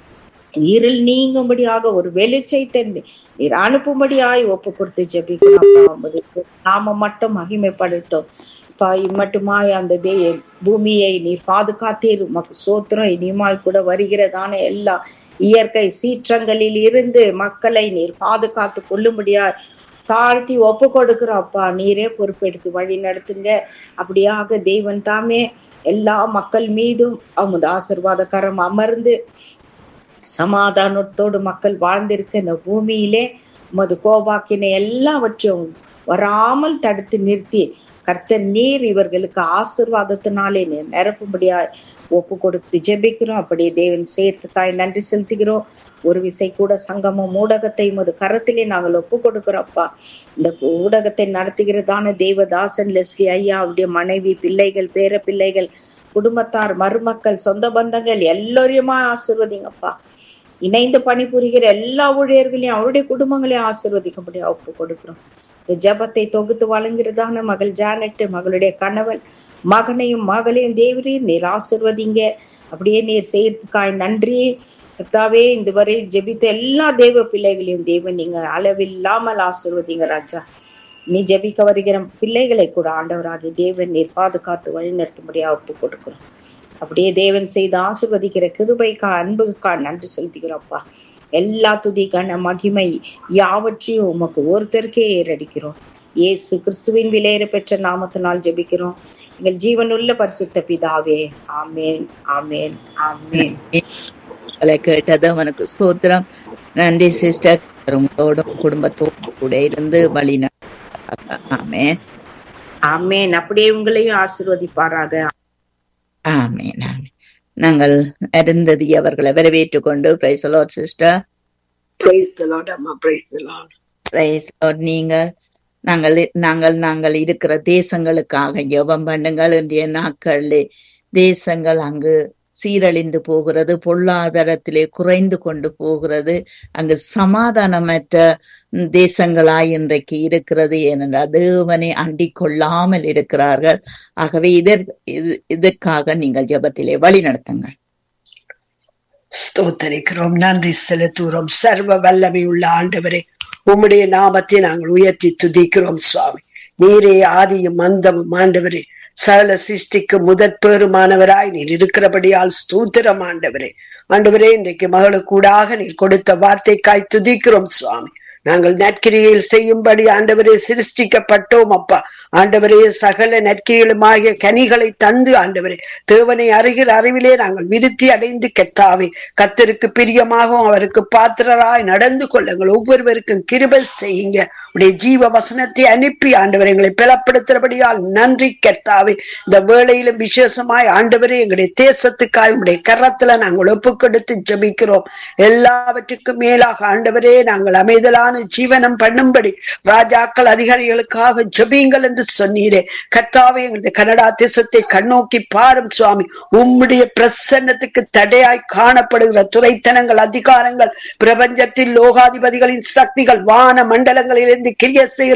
இருள் நீங்கும்படியாக ஒரு வெளிச்சத்தை நீர் அனுப்பும்படியாய் ஒப்பு கொடுத்து ஜெபிக்கிறோம் நாம மட்டும் மகிமைப்படட்டும் மட்டுமாய் அந்த தே பூமியை நீர் பாதுகாத்தீர் உமக்கு சோத்திரம் இனிமால் கூட வருகிறதான எல்லா இயற்கை சீற்றங்களில் இருந்து மக்களை நீர் பாதுகாத்து கொள்ளும்படியாய் தாழ்த்தி ஒப்பு கொடுக்கிறோம் அப்பா நீரே பொறுப்பெடுத்து வழி நடத்துங்க அப்படியாக தெய்வன் தாமே எல்லா மக்கள் மீதும் அவங்க ஆசிர்வாத கரம் அமர்ந்து சமாதானத்தோடு மக்கள் வாழ்ந்திருக்க இந்த பூமியிலே உமது கோபாக்கினை எல்லாவற்றையும் வராமல் தடுத்து நிறுத்தி கர்த்தர் நீர் இவர்களுக்கு ஆசிர்வாதத்தினாலே நீர் நிரப்பும்படியா ஒப்பு கொடுத்து ஜெபிக்கிறோம் அப்படியே தேவன் சேர்த்துக்காய் நன்றி செலுத்துகிறோம் ஒரு விசை கூட சங்கமம் ஊடகத்தை உமது கரத்திலே நாங்கள் ஒப்பு கொடுக்கிறோம்ப்பா இந்த ஊடகத்தை நடத்துகிறதான தேவதாசன் லெஸ்லி ஐயா அவருடைய மனைவி பிள்ளைகள் பேர பிள்ளைகள் குடும்பத்தார் மருமக்கள் சொந்த பந்தங்கள் எல்லோரையுமா ஆசிர்வதிங்கப்பா இணைந்து பணிபுரிகிற எல்லா ஊழியர்களையும் அவருடைய குடும்பங்களையும் ஆசிர்வதிக்கும்படியா ஒப்பு கொடுக்கிறோம் இந்த ஜபத்தை தொகுத்து வழங்குறதான மகள் ஜானட் மகளுடைய கணவன் மகனையும் மகளையும் தேவரையும் நீர் ஆசிர்வதிங்க அப்படியே நீர் செய்யறதுக்காய் நன்றி கர்த்தாவே இந்த வரை ஜெபித்த எல்லா தேவ பிள்ளைகளையும் தேவன் நீங்க அளவில்லாமல் ஆசிர்வதிங்க ராஜா நீ ஜெபிக்க வருகிற பிள்ளைகளை கூட ஆண்டவராகி தேவன் நீர் பாதுகாத்து வழி நடத்தும்படியா ஒப்பு கொடுக்கிறோம் அப்படியே தேவன் செய்து ஆசிர்வதிக்கிற கிருபைக்கா அன்புக்கா நன்றி செலுத்துகிறோம்ப்பா எல்லா துதிக்கான மகிமை யாவற்றையும் உமக்கு ஒருத்தருக்கே ஏறடிக்கிறோம் இயேசு கிறிஸ்துவின் விலையேற பெற்ற நாமத்தினால் ஜெபிக்கிறோம் எங்கள் ஜீவனுள்ள பரிசுத்த பிதாவே ஆமேன் ஆமேன் ஆமேன் கேட்டது அவனுக்கு ஸ்தோத்திரம் நன்றி சிஸ்டர் உங்களோடும் குடும்பத்தோடு கூட இருந்து வழி ஆமேன் ஆமேன் அப்படியே உங்களையும் ஆசிர்வதிப்பாராக ஆமேன் ஆமேன் நாங்கள் அருந்ததி அவர்களை வரவேற்றுக் கொண்டு praise Lord sister praise the Lord அம்மா praise the Lord praise Lord நீங்கள் நாங்கள் நாங்கள் நாங்கள் இருக்கிற தேசங்களுக்காக ஜெபம் பண்ணுங்கள் இன்றைய நாட்களிலே தேசங்கள் அங்கு சீரழிந்து போகிறது பொருளாதாரத்திலே குறைந்து கொண்டு போகிறது அங்கு சமாதானமற்ற தேசங்களாய் இன்றைக்கு இருக்கிறது ஏனென்றால் தேவனை அண்டிக் கொள்ளாமல் இருக்கிறார்கள் ஆகவே இதற் இதற்காக நீங்கள் ஜபத்திலே வழி நடத்துங்கள் ஸ்தோத்தரிக்கிறோம் நன்றி செலுத்துகிறோம் சர்வ வல்லமை உள்ள ஆண்டவரே உம்முடைய நாமத்தை நாங்கள் உயர்த்தி துதிக்கிறோம் சுவாமி நீரே ஆதியும் மந்தமும் ஆண்டவரே சகல சிருஷ்டிக்கு முதற் பெருமானவராய் நீர் இருக்கிறபடியால் ஸ்தூத்திரம் ஆண்டவரே ஆண்டவரே இன்றைக்கு மகளுக்கூடாக நீர் கொடுத்த வார்த்தைக்காய் துதிக்கிறோம் சுவாமி நாங்கள் நற்கிரியில் செய்யும்படி ஆண்டவரே சிருஷ்டிக்கப்பட்டோம் அப்பா ஆண்டவரே சகல நற்கிரிகளுமாகிய கனிகளை தந்து ஆண்டவரே தேவனை அறிகிற அறிவிலே நாங்கள் விருத்தி அடைந்து கெட்டாவே கத்தருக்கு பிரியமாகவும் அவருக்கு பாத்திரராய் நடந்து கொள்ளுங்கள் ஒவ்வொருவருக்கும் கிருபை செய்யுங்க உடைய ஜீவ வசனத்தை அனுப்பி ஆண்டவர் எங்களை பலப்படுத்துறபடியால் நன்றி கெட்டாவே இந்த வேளையிலும் விசேஷமாய் ஆண்டவரே எங்களுடைய தேசத்துக்காய் உடைய கரத்துல நாங்கள் ஒப்பு கொடுத்து ஜபிக்கிறோம் எல்லாவற்றுக்கும் மேலாக ஆண்டவரே நாங்கள் அமைதலான ஜீவனம் பண்ணும்படி ராஜாக்கள் அதிகாரிகளுக்காக ஜபியுங்கள் என்று சொன்னீரே கர்த்தாவே எங்களது கனடா தேசத்தை கண்ணோக்கி பாரும் சுவாமி உம்முடைய பிரசன்னத்துக்கு தடையாய் காணப்படுகிற துறைத்தனங்கள் அதிகாரங்கள் பிரபஞ்சத்தில் லோகாதிபதிகளின் சக்திகள் வான மண்டலங்களிலிருந்து கிரிய செய்கிற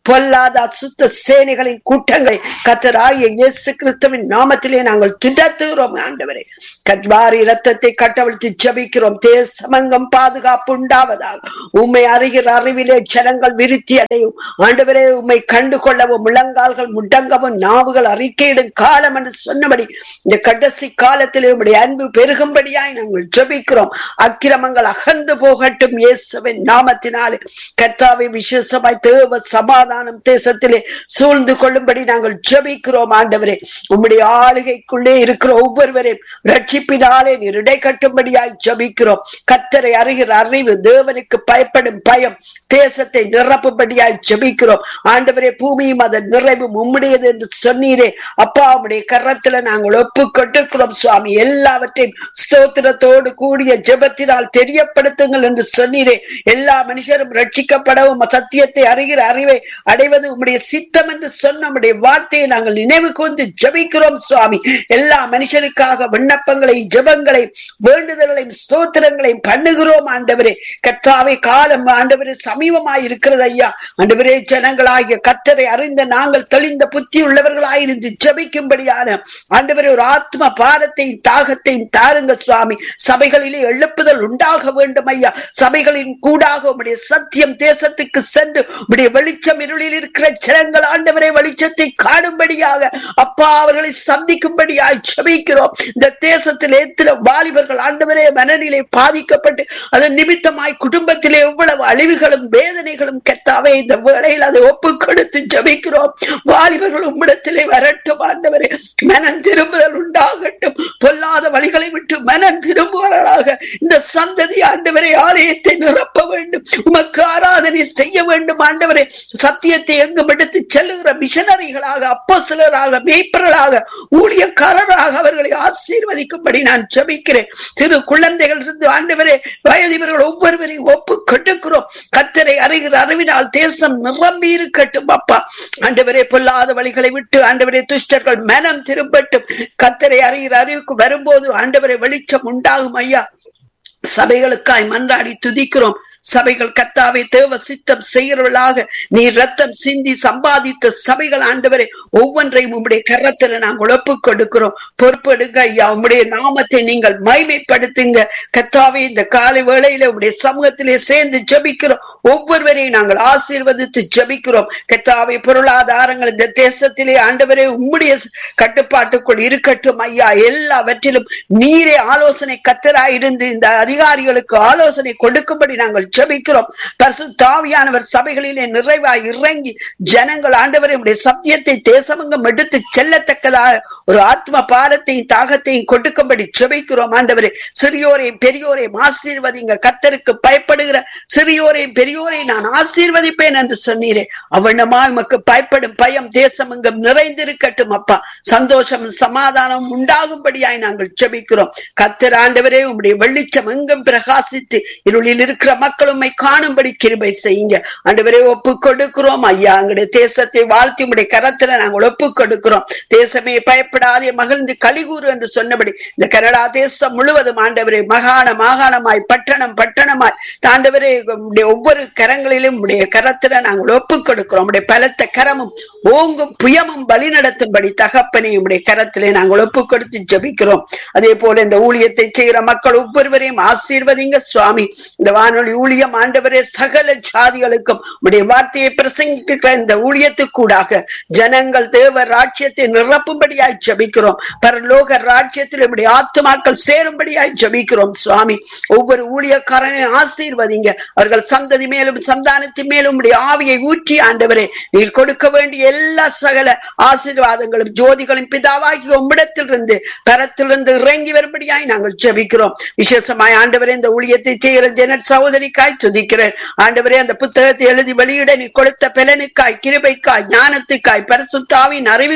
பொல்லாத அசுத்த சேனைகளின் கூட்டங்களை கத்தராகிய இயேசு கிறிஸ்துவின் நாமத்திலே நாங்கள் திடத்துகிறோம் ஆண்டவரே கட்வாரி ரத்தத்தை கட்டவிழ்த்து ஜபிக்கிறோம் தேசமங்கம் பாதுகாப்பு உண்டாவதாக உம்மை அறிகிற அறிவிலே ஜனங்கள் விருத்தி அடையும் ஆண்டவரே உம்மை கண்டு கொள்ளவும் முழங்கால்கள் முடங்கவும் நாவுகள் அறிக்கையிடும் காலம் என்று சொன்னபடி இந்த கடைசி காலத்திலே உம்முடைய அன்பு பெருகும்படியாய் நாங்கள் ஜபிக்கிறோம் அக்கிரமங்கள் அகன்று போகட்டும் இயேசுவின் நாமத்தினாலே கர்த்தாவை விசேஷமாய் தேவ சமாதானம் தேசத்திலே சூழ்ந்து கொள்ளும்படி நாங்கள் ஜபிக்கிறோம் ஆண்டவரே உம்முடைய ஆளுகைக்குள்ளே இருக்கிற ஒவ்வொருவரையும் ரட்சிப்பினாலே நீர் இடை கட்டும்படியாய் ஜபிக்கிறோம் கத்தரை அறிகிற அறிவு தேவனுக்கு பயப்படும் பயம் தேசத்தை நிரப்பும்படியாய் ஜபிக்கிறோம் ஆண்டவரே பூமியும் அதன் நிறைவும் உம்முடையது என்று சொன்னீரே அப்பா உம்முடைய கரத்துல நாங்கள் ஒப்பு கொட்டுக்கிறோம் சுவாமி எல்லாவற்றையும் ஸ்தோத்திரத்தோடு கூடிய ஜெபத்தினால் தெரியப்படுத்துங்கள் என்று சொன்னீரே எல்லா மனுஷரும் ரட்சிக்கப்படவும் சத்தியத்தை அறிகிற அறிவை அடைவது உம்முடைய சித்தம் என்று சொன்ன உம்முடைய வார்த்தையை நாங்கள் நினைவு கூர்ந்து ஜபிக்கிறோம் சுவாமி எல்லா மனுஷருக்காக விண்ணப்பங்களையும் ஜெபங்களையும் வேண்டுதல்களையும் ஸ்தோத்திரங்களையும் பண்ணுகிறோம் ஆண்டவரே கர்த்தாவை காலம் ஆண்டவரே சமீபமாய் இருக்கிறது ஐயா ஆண்டவரே ஜனங்களாகிய கத்தரை அறிந்த நாங்கள் தெளிந்த புத்தி உள்ளவர்களாயிருந்து ஜபிக்கும்படியான ஆண்டவரே ஒரு ஆத்ம பாரத்தையும் தாகத்தையும் தாருங்க சுவாமி சபைகளிலே எழுப்புதல் உண்டாக வேண்டும் ஐயா சபைகளின் கூடாக உம்முடைய சத்தியம் தேசத்துக்கு சென்று உம்முடைய வெளிச்சம் இருளில் இருக்கிற ஜனங்கள் ஆண்டவரை வெளிச்சத்தை காணும்படியாக அப்பா அவர்களை சந்திக்கும்படியாய் ஜபிக்கிறோம் இந்த தேசத்தில் எத்தனை வாலிபர்கள் ஆண்டவரே மனநிலை பாதிக்கப்பட்டு அதன் நிமித்தமாய் குடும்பத்திலே எவ்வளவு அழிவுகளும் வேதனைகளும் கெட்டாவே இந்த வேளையில் அதை ஒப்பு கொடுத்து ஜபிக்கிறோம் வாலிபர்கள் உம்மிடத்திலே வரட்டும் ஆண்டவரே மனம் திரும்புதல் உண்டாகட்டும் பொல்லாத வழிகளை விட்டு மனம் திரும்புவர்களாக இந்த சந்ததி ஆண்டவரே ஆலயத்தை நிரப்ப வேண்டும் உமக்கு ஆராதனை செய்ய வேண்டும் ஆண்டவரே சத்தியத்தை எங்கும் எடுத்து செல்லுகிற மிஷனரிகளாக அப்போஸ்தலராக மேய்ப்பர்களாக ஊழியக்காரராக அவர்களை ஆசீர்வதிக்கும்படி நான் ஜெபிக்கிறேன் சிறு குழந்தைகள் இருந்து ஆண்டவரே வயதிவர்கள் ஒவ்வொருவரையும் ஒப்பு கொடுக்கிறோம் கத்தரை அறிகிற அறிவினால் தேசம் நிரம்பி இருக்கட்டும் அப்பா ஆண்டவரே பொல்லாத வழிகளை விட்டு ஆண்டவரே துஷ்டர்கள் மனம் திரும்பட்டும் கத்தரை அறிகிற அறிவுக்கு வரும்போது ஆண்டவரை வெளிச்சம் உண்டாகும் ஐயா சபைகளுக்காய் மன்றாடி துதிக்கிறோம் சபைகள் கத்தாவை தேவ சித்தம் செய்கிறவர்களாக நீ ரத்தம் சிந்தி சம்பாதித்த சபைகள் ஆண்டவரே ஒவ்வொன்றையும் உம்முடைய கரத்துல நாங்கள் ஒப்பு கொடுக்கிறோம் பொறுப்பெடுங்க ஐயா உம்முடைய நாமத்தை நீங்கள் மைமைப்படுத்துங்க கத்தாவே இந்த காலை வேளையில உம்முடைய சமூகத்திலே சேர்ந்து ஜபிக்கிறோம் ஒவ்வொருவரையும் நாங்கள் ஆசீர்வதித்து ஜபிக்கிறோம் கத்தாவை பொருளாதாரங்கள் இந்த தேசத்திலே ஆண்டவரே உம்முடைய கட்டுப்பாட்டுக்குள் இருக்கட்டும் ஐயா எல்லாவற்றிலும் நீரே ஆலோசனை கத்தராயிருந்து இந்த அதிகாரிகளுக்கு ஆலோசனை கொடுக்கும்படி நாங்கள் ஜபிக்கிறோம் பரிசு தாவியானவர் சபைகளிலே நிறைவாய் இறங்கி ஜனங்கள் ஆண்டவரை உடைய சத்தியத்தை தேசமங்கம் எடுத்து செல்லத்தக்கதாக ஒரு ஆத்ம பாரத்தையும் தாகத்தையும் கொடுக்கும்படி ஜபிக்கிறோம் ஆண்டவரே சிறியோரையும் பெரியோரையும் ஆசீர்வதிங்க கத்தருக்கு பயப்படுகிற சிறியோரையும் பெரியோரையும் நான் ஆசீர்வதிப்பேன் என்று சொன்னீரே அவனமா உமக்கு பயப்படும் பயம் தேசமெங்கும் நிறைந்திருக்கட்டும் அப்பா சந்தோஷம் சமாதானம் உண்டாகும்படியாய் நாங்கள் ஜபிக்கிறோம் கத்தர் ஆண்டவரே உம்முடைய வெளிச்சம் எங்கும் பிரகாசித்து இருளில் இருக்கிற மக்கள் உம்மை காணும்படி கிருபை செய்யுங்க ஆண்டவரே ஒப்பு கொடுக்கிறோம் ஐயா எங்களுடைய தேசத்தை வாழ்த்தி உம்முடைய கரத்துல நாங்கள் ஒப்பு கொடுக்கிறோம் தேசமே பயப்படாதே மகிழ்ந்து கலிகூறு என்று சொன்னபடி இந்த கனடா தேசம் முழுவதும் ஆண்டவரே மகாண மாகாணமாய் பட்டணம் பட்டணமாய் தாண்டவரே உம்முடைய ஒவ்வொரு கரங்களிலும் உடைய கரத்துல நாங்கள் ஒப்பு கொடுக்கிறோம் உடைய பலத்த கரமும் ஓங்கும் புயமும் வழி நடத்தும்படி தகப்பனை உடைய கரத்திலே நாங்கள் ஒப்பு கொடுத்து ஜபிக்கிறோம் அதே போல இந்த ஊழியத்தை செய்கிற மக்கள் ஒவ்வொருவரையும் ஆசீர்வதிங்க சுவாமி இந்த வானொலி ஊழியம் ஆண்டவரே சகல ஜாதிகளுக்கும் உடைய வார்த்தையை பிரசங்கிக்கிற இந்த ஊழியத்துக்கூடாக ஜனங்கள் தேவ ராட்சியத்தை நிரப்பும்படியாய் ஜபிக்கிறோம் பரலோக ராட்சியத்தில் நம்முடைய ஆத்துமாக்கள் சேரும்படியாய் ஜபிக்கிறோம் சுவாமி ஒவ்வொரு ஊழியக்காரனையும் ஆசீர்வதிங்க அவர்கள் சந்ததி மேலும் சந்தானத்தின் மேலும் உடைய ஆவியை ஊற்றி ஆண்டவரே நீர் கொடுக்க வேண்டிய எல்லா சகல ஆசீர்வாதங்களும் ஜோதிகளும் பிதாவாகி உம்மிடத்திலிருந்து பரத்திலிருந்து இறங்கி வரும்படியாய் நாங்கள் ஜபிக்கிறோம் விசேஷமாய் ஆண்டவரே இந்த ஊழியத்தை செய்கிற ஜெனட் சகோதரிக்காய் துதிக்கிறேன் ஆண்டவரே அந்த புத்தகத்தை எழுதி வெளியிட நீ கொடுத்த பலனுக்காய் கிருபைக்காய் ஞானத்துக்காய் பரிசுத்தாவின் அறிவுக்காய்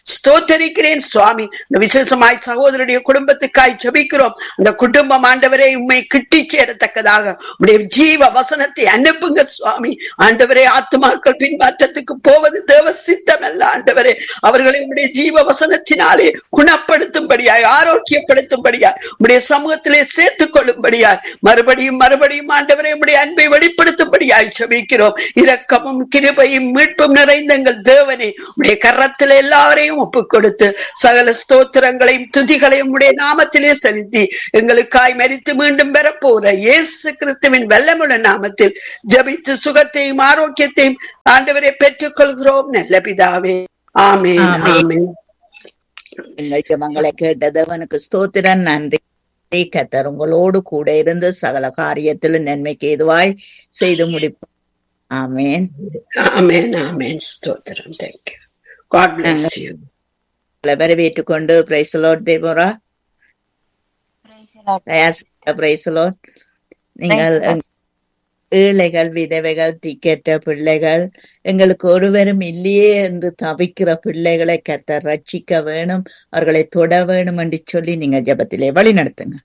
ஸ்தோத்தரிக்கிறேன் சுவாமி இந்த விசேஷமாய் சகோதரனுடைய குடும்பத்துக்காய் ஜெபிக்கிறோம் அந்த குடும்பம் ஆண்டவரே உண்மை கிட்டி சேரத்தக்கதாக உடைய ஜீவ வசனத்தை அனுப்புங்க சுவாமி ஆண்டவரே ஆத்மாக்கள் பின்மாற்றத்துக்கு போவது தேவ சித்தம் அல்ல ஆண்டவரே அவர்களை உடைய ஜீவ வசனத்தினாலே குணப்படுத்தும்படியாய் ஆரோக்கியப்படுத்தும்படியாய் உடைய சமூகத்திலே சேர்த்துக் கொள்ளும்படியாய் மறுபடியும் மறுபடியும் ஆண்டவரே உடைய அன்பை வெளிப்படுத்தும்படியாய் ஜெபிக்கிறோம் இரக்கமும் கிருபையும் மீட்பும் நிறைந்த எங்கள் தேவனே உடைய கரத்தில் எல்லாரையும் ஒப்புக் கொடுத்து சகல ஸ்தோத்திரங்களையும் துதிகளையும் உடைய நாமத்திலே செலுத்தி எங்களுக்காய் மரித்து மீண்டும் பெறப்போற இயேசு கிறிஸ்துவின் வல்லமுள்ள நாமத்தில் ஜபித்து சுகத்தையும் ஆரோக்கியத்தையும் ஆண்டவரை பெற்றுக் கொள்கிறோம் நல்ல பிதாவே ஆமென் ஆமென். ஆமென் எங்கள் ஜெபங்களை கேட்டதவனுக்கு ஸ்தோத்திரன் நன்றி கத்தர் உங்களோடு கூட இருந்து சகல காரியத்திலும் நன்மைக்கு ஏதுவாய் செய்து முடிப்போம் ஆமேன் ஆமென் ஆமென் ஸ்தோத்திரம் தேங்க்யூ காட் பிளஸ் யூ வரவேற்றுக் கொண்டு பிரைசலோட் தேவரா பிரைசலோட் நீங்கள் எங்க- ஏழைகள் விதவைகள் திக்கற்ற பிள்ளைகள் எங்களுக்கு ஒருவரும் இல்லையே என்று தவிக்கிற பிள்ளைகளை கத்தர் ரட்சிக்க வேணும் அவர்களை தொட வேணும் என்று சொல்லி நீங்க ஜெபத்திலே வழி நடத்துங்க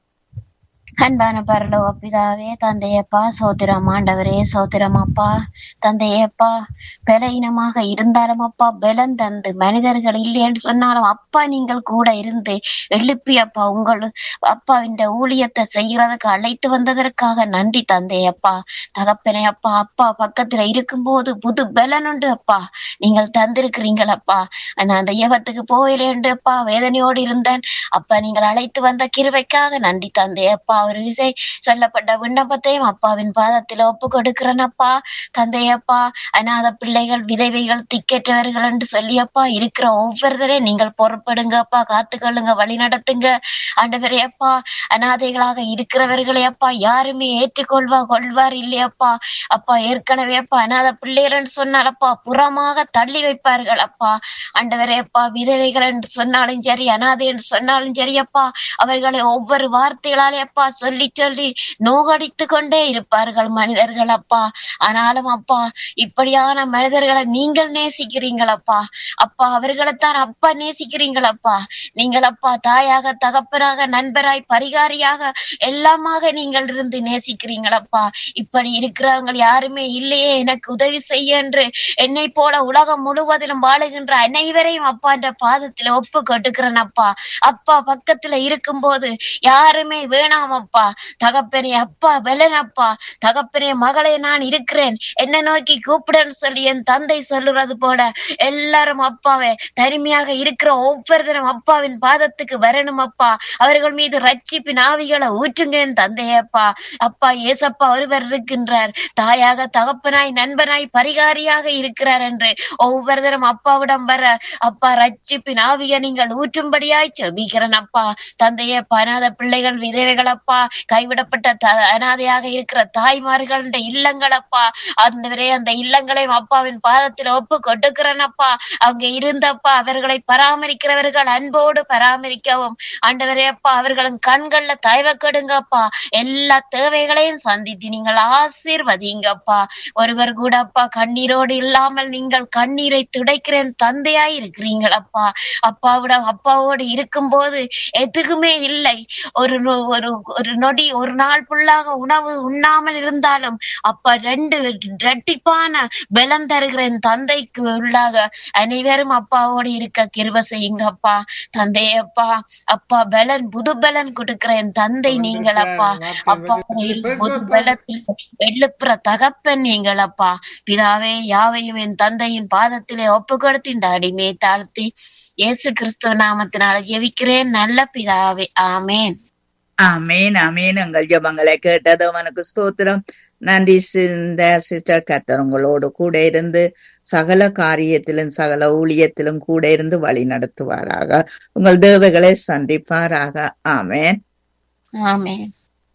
அன்பான பரலோக பிதாவே தந்தையப்பா சோத்திரம் ஆண்டவரே சோத்திரம் அப்பா தந்தையப்பா பலவீனமாக இருந்தாலும் அப்பா பலன் தந்து மனிதர்கள் இல்லை என்று சொன்னாலும் அப்பா நீங்கள் கூட இருந்து எழுப்பி அப்பா உங்கள் அப்பாவின் ஊழியத்தை செய்யறதுக்கு அழைத்து வந்ததற்காக நன்றி தந்தையப்பா தகப்பனே அப்பா அப்பா பக்கத்துல இருக்கும்போது புது பலன் உண்டு அப்பா நீங்கள் தந்திருக்கிறீங்கள் அப்பா நான் அந்த யகத்துக்கு போயிலேண்டு அப்பா வேதனையோடு இருந்தேன் அப்பா நீங்கள் அழைத்து வந்த கிருபைக்காக நன்றி தந்தை அப்பா ஒரு விசை சொல்லப்பட்ட விண்ணப்பத்தையும் அப்பாவின் பாதத்தில் ஒப்பு கொடுக்கிறேன் அப்பா தந்தையப்பா அநாத பிள்ளைகள் விதவைகள் திக்கற்றவர்கள் என்று சொல்லி அப்பா இருக்கிற ஒவ்வொருத்தரையும் நீங்கள் பொறுப்படுங்க அப்பா காத்துக்கொள்ளுங்க வழி நடத்துங்க ஆண்டவரே அப்பா அநாதைகளாக இருக்கிறவர்களை அப்பா யாருமே ஏற்றுக்கொள்வா கொள்வார் இல்லையப்பா அப்பா ஏற்கனவே அப்பா அநாத பிள்ளைகள் என்று சொன்னால் அப்பா புறமாக தள்ளி வைப்பார்கள் அப்பா ஆண்டவரே அப்பா விதவைகள் என்று சொன்னாலும் சரி அனாதை என்று சொன்னாலும் சரி அப்பா அவர்களை ஒவ்வொரு வார்த்தைகளாலே அப்பா சொல்லி சொல்லி நோகடித்து கொண்டே இருப்பார்கள் மனிதர்கள் அப்பா ஆனாலும் அப்பா இப்படியான மனிதர்களை நீங்கள் நேசிக்கிறீங்களப்பா அப்பா அவர்களைத்தான் அப்பா நேசிக்கிறீங்களப்பா நீங்கள் அப்பா தாயாக தகப்பனாக நண்பராய் பரிகாரியாக எல்லாமாக நீங்கள் இருந்து நேசிக்கிறீங்களப்பா இப்படி இருக்கிறவங்க யாருமே இல்லையே எனக்கு உதவி செய்ய என்று என்னை போல உலகம் முழுவதிலும் வாழுகின்ற அனைவரையும் அப்பா என்ற பாதத்துல ஒப்பு கொட்டுக்கிறேன் அப்பா அப்பா பக்கத்துல இருக்கும்போது யாருமே வேணாம் அப்பா தகப்பனே அப்பா வெலனப்பா தகப்பனே மகளே நான் இருக்கிறேன் என்ன நோக்கி கூப்பிடுன்னு சொல்லி என் தந்தை சொல்லுறது போல எல்லாரும் அப்பாவே தனிமையாக இருக்கிற ஒவ்வொருத்தரும் அப்பாவின் பாதத்துக்கு வரணும் அப்பா அவர்கள் மீது ரட்சிப்பின் ஆவிகளை ஊற்றுங்க என் தந்தையப்பா அப்பா ஏசப்பா ஒருவர் இருக்கின்றார் தாயாக தகப்பனாய் நண்பனாய் பரிகாரியாக இருக்கிறார் என்று ஒவ்வொருத்தரும் அப்பாவிடம் வர அப்பா ரட்சிப்பின் ஆவியை நீங்கள் ஊற்றும்படியாய் செபிக்கிறேன் அப்பா தந்தையே அனாத பிள்ளைகள் விதவைகள் அப்பா கைவிடப்பட்ட த- அனாதையாக இருக்கிற தாய்மார்கள் இல்லங்கள் அப்பா அந்த அந்த இல்லங்களையும் அப்பாவின் பாதத்தில் ஒப்பு கொடுக்கிறேன் அப்பா அங்க இருந்தப்பா அவர்களை பராமரிக்கிறவர்கள் அன்போடு பராமரிக்கவும் ஆண்டவரே அப்பா அவர்களின் கண்கள்ல தயவ கெடுங்கப்பா எல்லா தேவைகளையும் சந்தித்து நீங்கள் ஆசீர்வதிங்கப்பா ஒருவர் கூட அப்பா கண்ணீரோடு இல்லாமல் நீங்கள் கண்ணீரை துடைக்கிறேன் தந்தையாய் இருக்கிறீங்களப்பா அப்பாவோட அப்பாவோடு இருக்கும்போது எதுக்குமே இல்லை ஒரு நொ- ஒரு ஒரு நொடி ஒரு நாள் ஃபுல்லாக உணவு உண்ணாமல் இருந்தாலும் அப்பா ரெண்டு இரட்டிப்பான பலம் தருகிற என் தந்தைக்கு உள்ளாக அனைவரும் அப்பாவோடு இருக்க கிருப செய்யுங்க அப்பா தந்தையே அப்பா அப்பா பலன் புது பலன் கொடுக்கிற என் தந்தை நீங்கள் அப்பா அப்பா புது பலத்தில் எழுப்புற தகப்பன் நீங்கள் அப்பா பிதாவே யாவையும் என் தந்தையின் பாதத்திலே ஒப்பு கொடுத்து இந்த அடிமையை தாழ்த்தி இயேசு கிறிஸ்துவ நாமத்தினால ஜெபிக்கிறேன் நல்ல பிதாவே ஆமேன் ஆமேன் ஆமேன் எங்கள் ஜெபங்களை கேட்டது அவனுக்கு ஸ்தோத்திரம் நன்றி இந்த சிஸ்டர் கத்தர் உங்களோடு கூட இருந்து சகல காரியத்திலும் சகல ஊழியத்திலும் கூட இருந்து வழி நடத்துவாராக உங்கள் தேவைகளை சந்திப்பாராக ஆமேன் ஆமேன்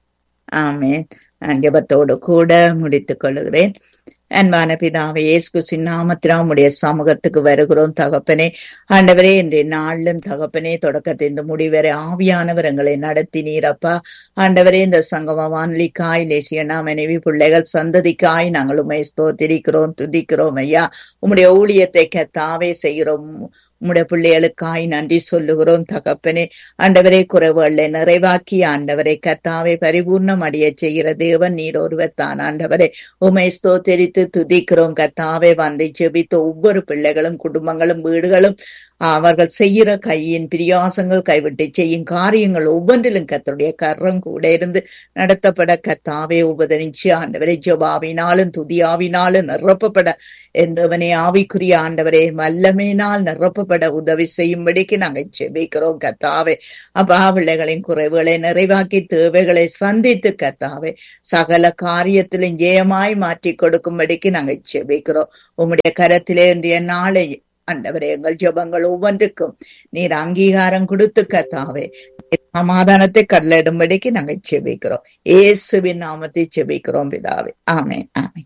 ஆமேன் நான் ஜெபத்தோடு கூட முடித்துக் கொள்கிறேன் அன்பான பிதாவே இயேசு கிறிஸ்துவின் நாமத்தினால் உம்முடைய சமூகத்துக்கு வருகிறோம் தகப்பனே ஆண்டவரே இன்றைய நாளிலும் தகப்பனே தொடக்கத்தை இந்த முடிவரை ஆவியானவர் எங்களை நடத்தினீரப்பா ஆண்டவரே இந்த சங்கம வானொலிக்காய் நேசியனா மனைவி பிள்ளைகள் சந்ததிக்காய் நாங்கள் உண்மை ஸ்தோத்திரிக்கிறோம் துதிக்கிறோம் ஐயா உம்முடைய ஊழியத்தை கத்தாவே செய்கிறோம் உம்முடைய பிள்ளைகளுக்காய் நன்றி சொல்லுகிறோம் தகப்பனே ஆண்டவரே குறைவுகளை நிறைவாக்கி ஆண்டவரை கத்தாவை பரிபூர்ணம் அடைய செய்கிற தேவன் நீர் ஒருவர் தான் ஆண்டவரே உமை ஸ்தோத்தரித்து துதிக்கிறோம் கத்தாவை வந்து ஜெபித்த ஒவ்வொரு பிள்ளைகளும் குடும்பங்களும் வீடுகளும் அவர்கள் செய்கிற கையின் பிரியாசங்கள் கைவிட்டு செய்யும் காரியங்கள் ஒவ்வொன்றிலும் கத்தருடைய கரம் கூட இருந்து நடத்தப்பட கத்தாவே உபதரிச்சு ஆண்டவரை ஜபாவினாலும் துதியாவினாலும் நிரப்பப்பட எந்தவனே ஆவிக்குரிய ஆண்டவரே வல்லமையினால் நிரப்பப்பட உதவி செய்யும்படிக்கு நாங்கள் செபிக்கிறோம் கத்தாவே அப்பா பிள்ளைகளின் குறைவுகளை நிறைவாக்கி தேவைகளை சந்தித்து கத்தாவே சகல காரியத்திலும் ஜெயமாய் மாற்றி கொடுக்கும்படிக்கு நாங்கள் செபிக்கிறோம் உம்முடைய கரத்திலே இன்றைய நாளை ஆண்டவரே எங்கள் ஜெபங்கள் ஒவ்வொன்றுக்கும் நீர் அங்கீகாரம் கொடுத்து கத்தாவே சமாதானத்தை கடலிடும்படிக்கு நாங்கள் செபிக்கிறோம் இயேசுவின் நாமத்தை செபிக்கிறோம் பிதாவே ஆமென் ஆமென்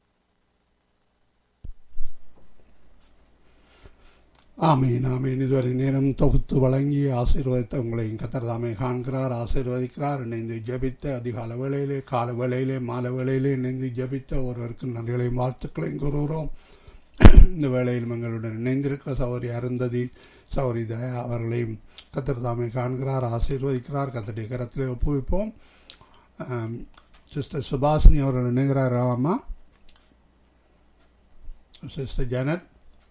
ஆமீன் ஆமீன் இதுவரை நேரம் தொகுத்து வழங்கி ஆசீர்வதித்த உங்களை கத்தர் தாமே காண்கிறார் ஆசீர்வதிக்கிறார் இணைந்து ஜெபித்த அதிகால வேளையிலே கால வேளையிலே மாலை வேளையிலே இணைந்து ஜெபித்த ஒருவருக்கு நன்றிகளையும் வாழ்த்துக்களையும் கூறுகிறோம் இந்த வேளையில் எங்களுடன் இணைந்திருக்கிற சௌரி அருந்ததி சௌரி தயா அவர்களையும் கத்தர் தாமே காண்கிறார் ஆசீர்வதிக்கிறார் கத்தருடைய கரத்திலே ஒப்புவிப்போம் சிஸ்டர் சுபாஷினி அவர்கள் இணைகிறார் அம்மா சிஸ்டர் ஜனட்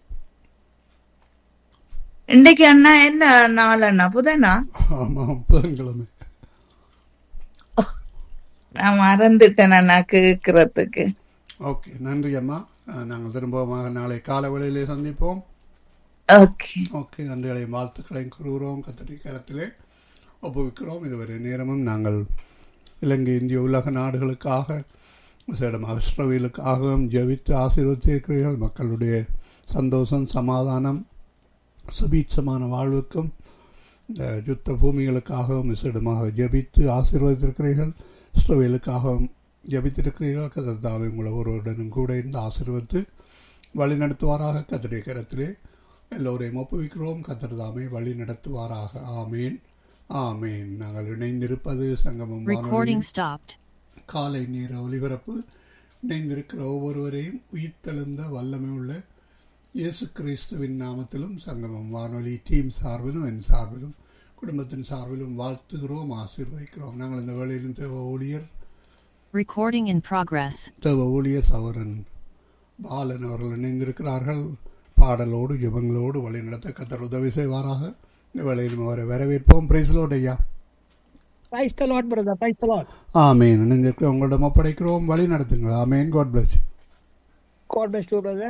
இன்றைக்கு அண்ணா என்ன நாள் அண்ணா புதனா ஆமாம் புதன்கிழமை நான் மறந்துட்டேன் அண்ணா கேட்கறதுக்கு ஓகே நன்றி அம்மா அஹ், நாங்கள் திரும்பமாக நாளை காலை வேளையிலே சந்திப்போம் ஓகே ஓகே நன்றிகளையும் வாழ்த்துக்களையும் கூறுகிறோம் கத்தடி கரத்திலே ஒப்புவிக்கிறோம் இதுவரை நேரமும் நாங்கள் இலங்கை இந்திய உலக நாடுகளுக்காக விசேடமாக இஸ்ரவேலுக்காகவும் ஜெபித்து ஆசீர்வதித்திருக்கிறீர்கள் மக்களுடைய சந்தோஷம் சமாதானம் சுபீட்சமான வாழ்வுக்கும் இந்த யுத்த பூமிகளுக்காகவும் விசேடமாக ஜெபித்து ஆசீர்வதித்திருக்கிறீர்கள் இஸ்ரவேலுக்காகவும் ஜெபித்திருக்கிறீர்கள் கதத்தாவை உங்களை ஒருவருடனும் கூட இருந்து ஆசீர்வதித்து வழி நடத்துவாராக கத்தடைய கரத்திலே எல்லோரையும் ஒப்புவிக்கிறோம் கத்தர் தாமே வழி நடத்துவாராக ஆமேன் ஆமேன் நாங்கள் இணைந்திருப்பது சங்கமம் Recording வானொலியின் stopped. காலை நேர ஒலிபரப்பு இணைந்திருக்கிற ஒவ்வொருவரையும் உயிர்த்தெழுந்த வல்லமை உள்ள இயேசு கிறிஸ்துவின் நாமத்திலும் சங்கமம் வானொலி டீம் சார்பிலும் என் சார்பிலும் குடும்பத்தின் சார்பிலும் வாழ்த்துகிறோம் ஆசீர்வதிக்கிறோம் நாங்கள் இந்த வேளையிலும் தேவ ஊழியர் Recording in progress. தேவ ஊழியர் சவரன் பாலன் அவர்கள் இணைந்திருக்கிறார்கள் பாடலோடு ஜெபங்களோடு வழிநடத்த கத்தர் உதவி செய்வாராக இந்த வேளையிலும் அவரை வரவேற்போம் பிரைஸ்லோடு ஐயா Praise the Lord, brother. Praise the Lord. ஆமேன் இணைந்திருக்கிற உங்களிடம் ஒப்படைக்கிறோம் வழி நடத்துங்கள் ஆமேன் God bless God bless you, brother.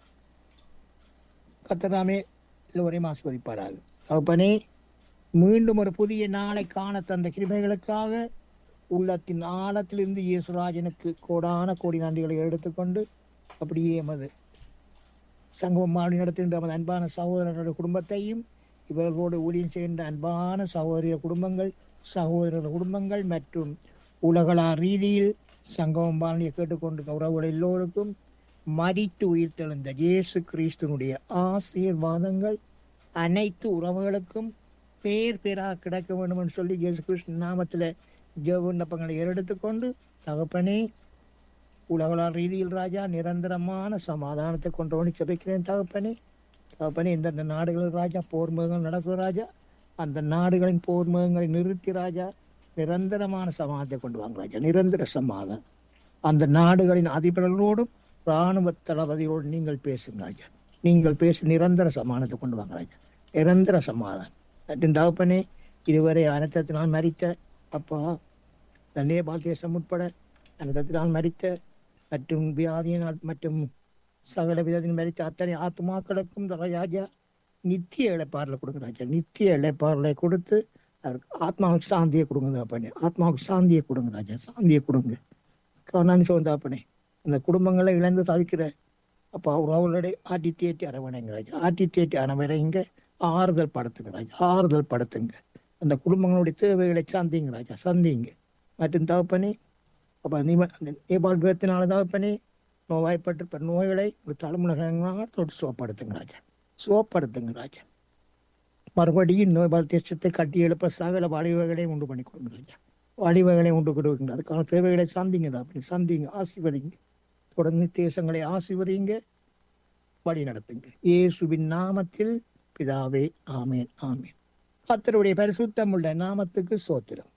கத்தராமே எல்லோரையும் ஆஸ்வதிப்பாராக தகப்பனே மீண்டும் ஒரு புதிய நாளை காண தந்த கிருபைகளுக்காக உள்ளத்தின் ஆழத்திலிருந்து இயேசுராஜனுக்கு கோடான கோடி நன்றிகளை எடுத்துக்கொண்டு அப்படியே எமது சங்கமம் மாடி நடத்துகின்ற நமது அன்பான சகோதரர்களுடைய குடும்பத்தையும் இவர்களோடு ஊழியம் செய்கின்ற அன்பான சகோதரிய குடும்பங்கள் சகோதரர் குடும்பங்கள் மற்றும் உலகளா ரீதியில் சங்கமம் பாலனியை கேட்டுக்கொண்டிருக்க உறவுகள் எல்லோருக்கும் மரித்து உயிர்த்தெழுந்த இயேசு கிறிஸ்துனுடைய ஆசீர்வாதங்கள் அனைத்து உறவுகளுக்கும் பேர் பேராக கிடைக்க வேண்டும் என்று சொல்லி இயேசு கிறிஸ்து நாமத்தில் ஜெப விண்ணப்பங்களை எடுத்துக்கொண்டு தகப்பனே உலகளால் ரீதியில் ராஜா நிரந்தரமான சமாதானத்தை கொண்டு செபிக்கிறேன் தகப்பனே தகப்பனே இந்தந்த நாடுகளில் ராஜா போர் முகங்கள் நடக்கும் ராஜா அந்த நாடுகளின் போர் முகங்களை நிறுத்தி ராஜா நிரந்தரமான சமாதானத்தை கொண்டு வாங்க ராஜா நிரந்தர சமாதானம் அந்த நாடுகளின் அதிபர்களோடும் இராணுவ தளபதியோடு நீங்கள் பேசும் ராஜா நீங்கள் பேசும் நிரந்தர சமாதானத்தை கொண்டு வாங்க ராஜா நிரந்தர சமாதானம் மற்றும் தகப்பனே இதுவரை அனர்த்தத்தினால் மறித்த அப்பா இந்த நேபாள் தேசம் உட்பட அனர்த்தத்தினால் மறித்த மற்றும் வியாதியினால் மற்றும் சகல விதத்தின் மறித்த அத்தனை ஆத்மாக்களுக்கும் ராஜா நித்திய இழைப்பாறலை கொடுங்க ராஜா நித்திய இழைப்பாறலை கொடுத்து அவருக்கு ஆத்மாவுக்கு சாந்தியை கொடுங்க தகப்பனே ஆத்மாவுக்கு சாந்தியை கொடுங்க ராஜா சாந்தியை கொடுங்க நான் சொல்லுங்க தகப்பனே அந்த குடும்பங்களை இழந்து தவிக்கிற அப்பா உறவுகளோட ஆட்டி தேட்டி அரவணைங்க ராஜா ஆட்டி தேட்டி அரவணைங்க ஆறுதல் படுத்துங்க ராஜா ஆறுதல் படுத்துங்க அந்த குடும்பங்களுடைய தேவைகளை சந்திங்க ராஜா சந்திங்க மற்றும் தகப்பனே அப்ப நீ- நேபாள் விதத்தினால தகப்பனே நோய்வாய்ப்பட்டிருப்ப நோய்களை ஒரு தலைமுறைகளாக தொட்டு சுவப்படுத்துங்க ராஜா சுவப்படுத்துங்க ராஜா மறுபடியும் நோய்பால் தேசத்தை கட்டி எழுப்ப சகல வழிவகைகளை உண்டு பண்ணி கொடுங்க ராஜா வழிவகைகளை உண்டு கொடுங்க அதுக்கான தேவைகளை சந்திங்க அப்படி சந்திங்க ஆசீர்வதிங்க தொடர்ந்து தேசங்களை ஆசீர்வதிங்க வழி நடத்துங்க இயேசுவின் நாமத்தில் பிதாவே ஆமேன் ஆமேன் கர்த்தருடைய பரிசுத்தமுள்ள நாமத்துக்கு சோத்திரம்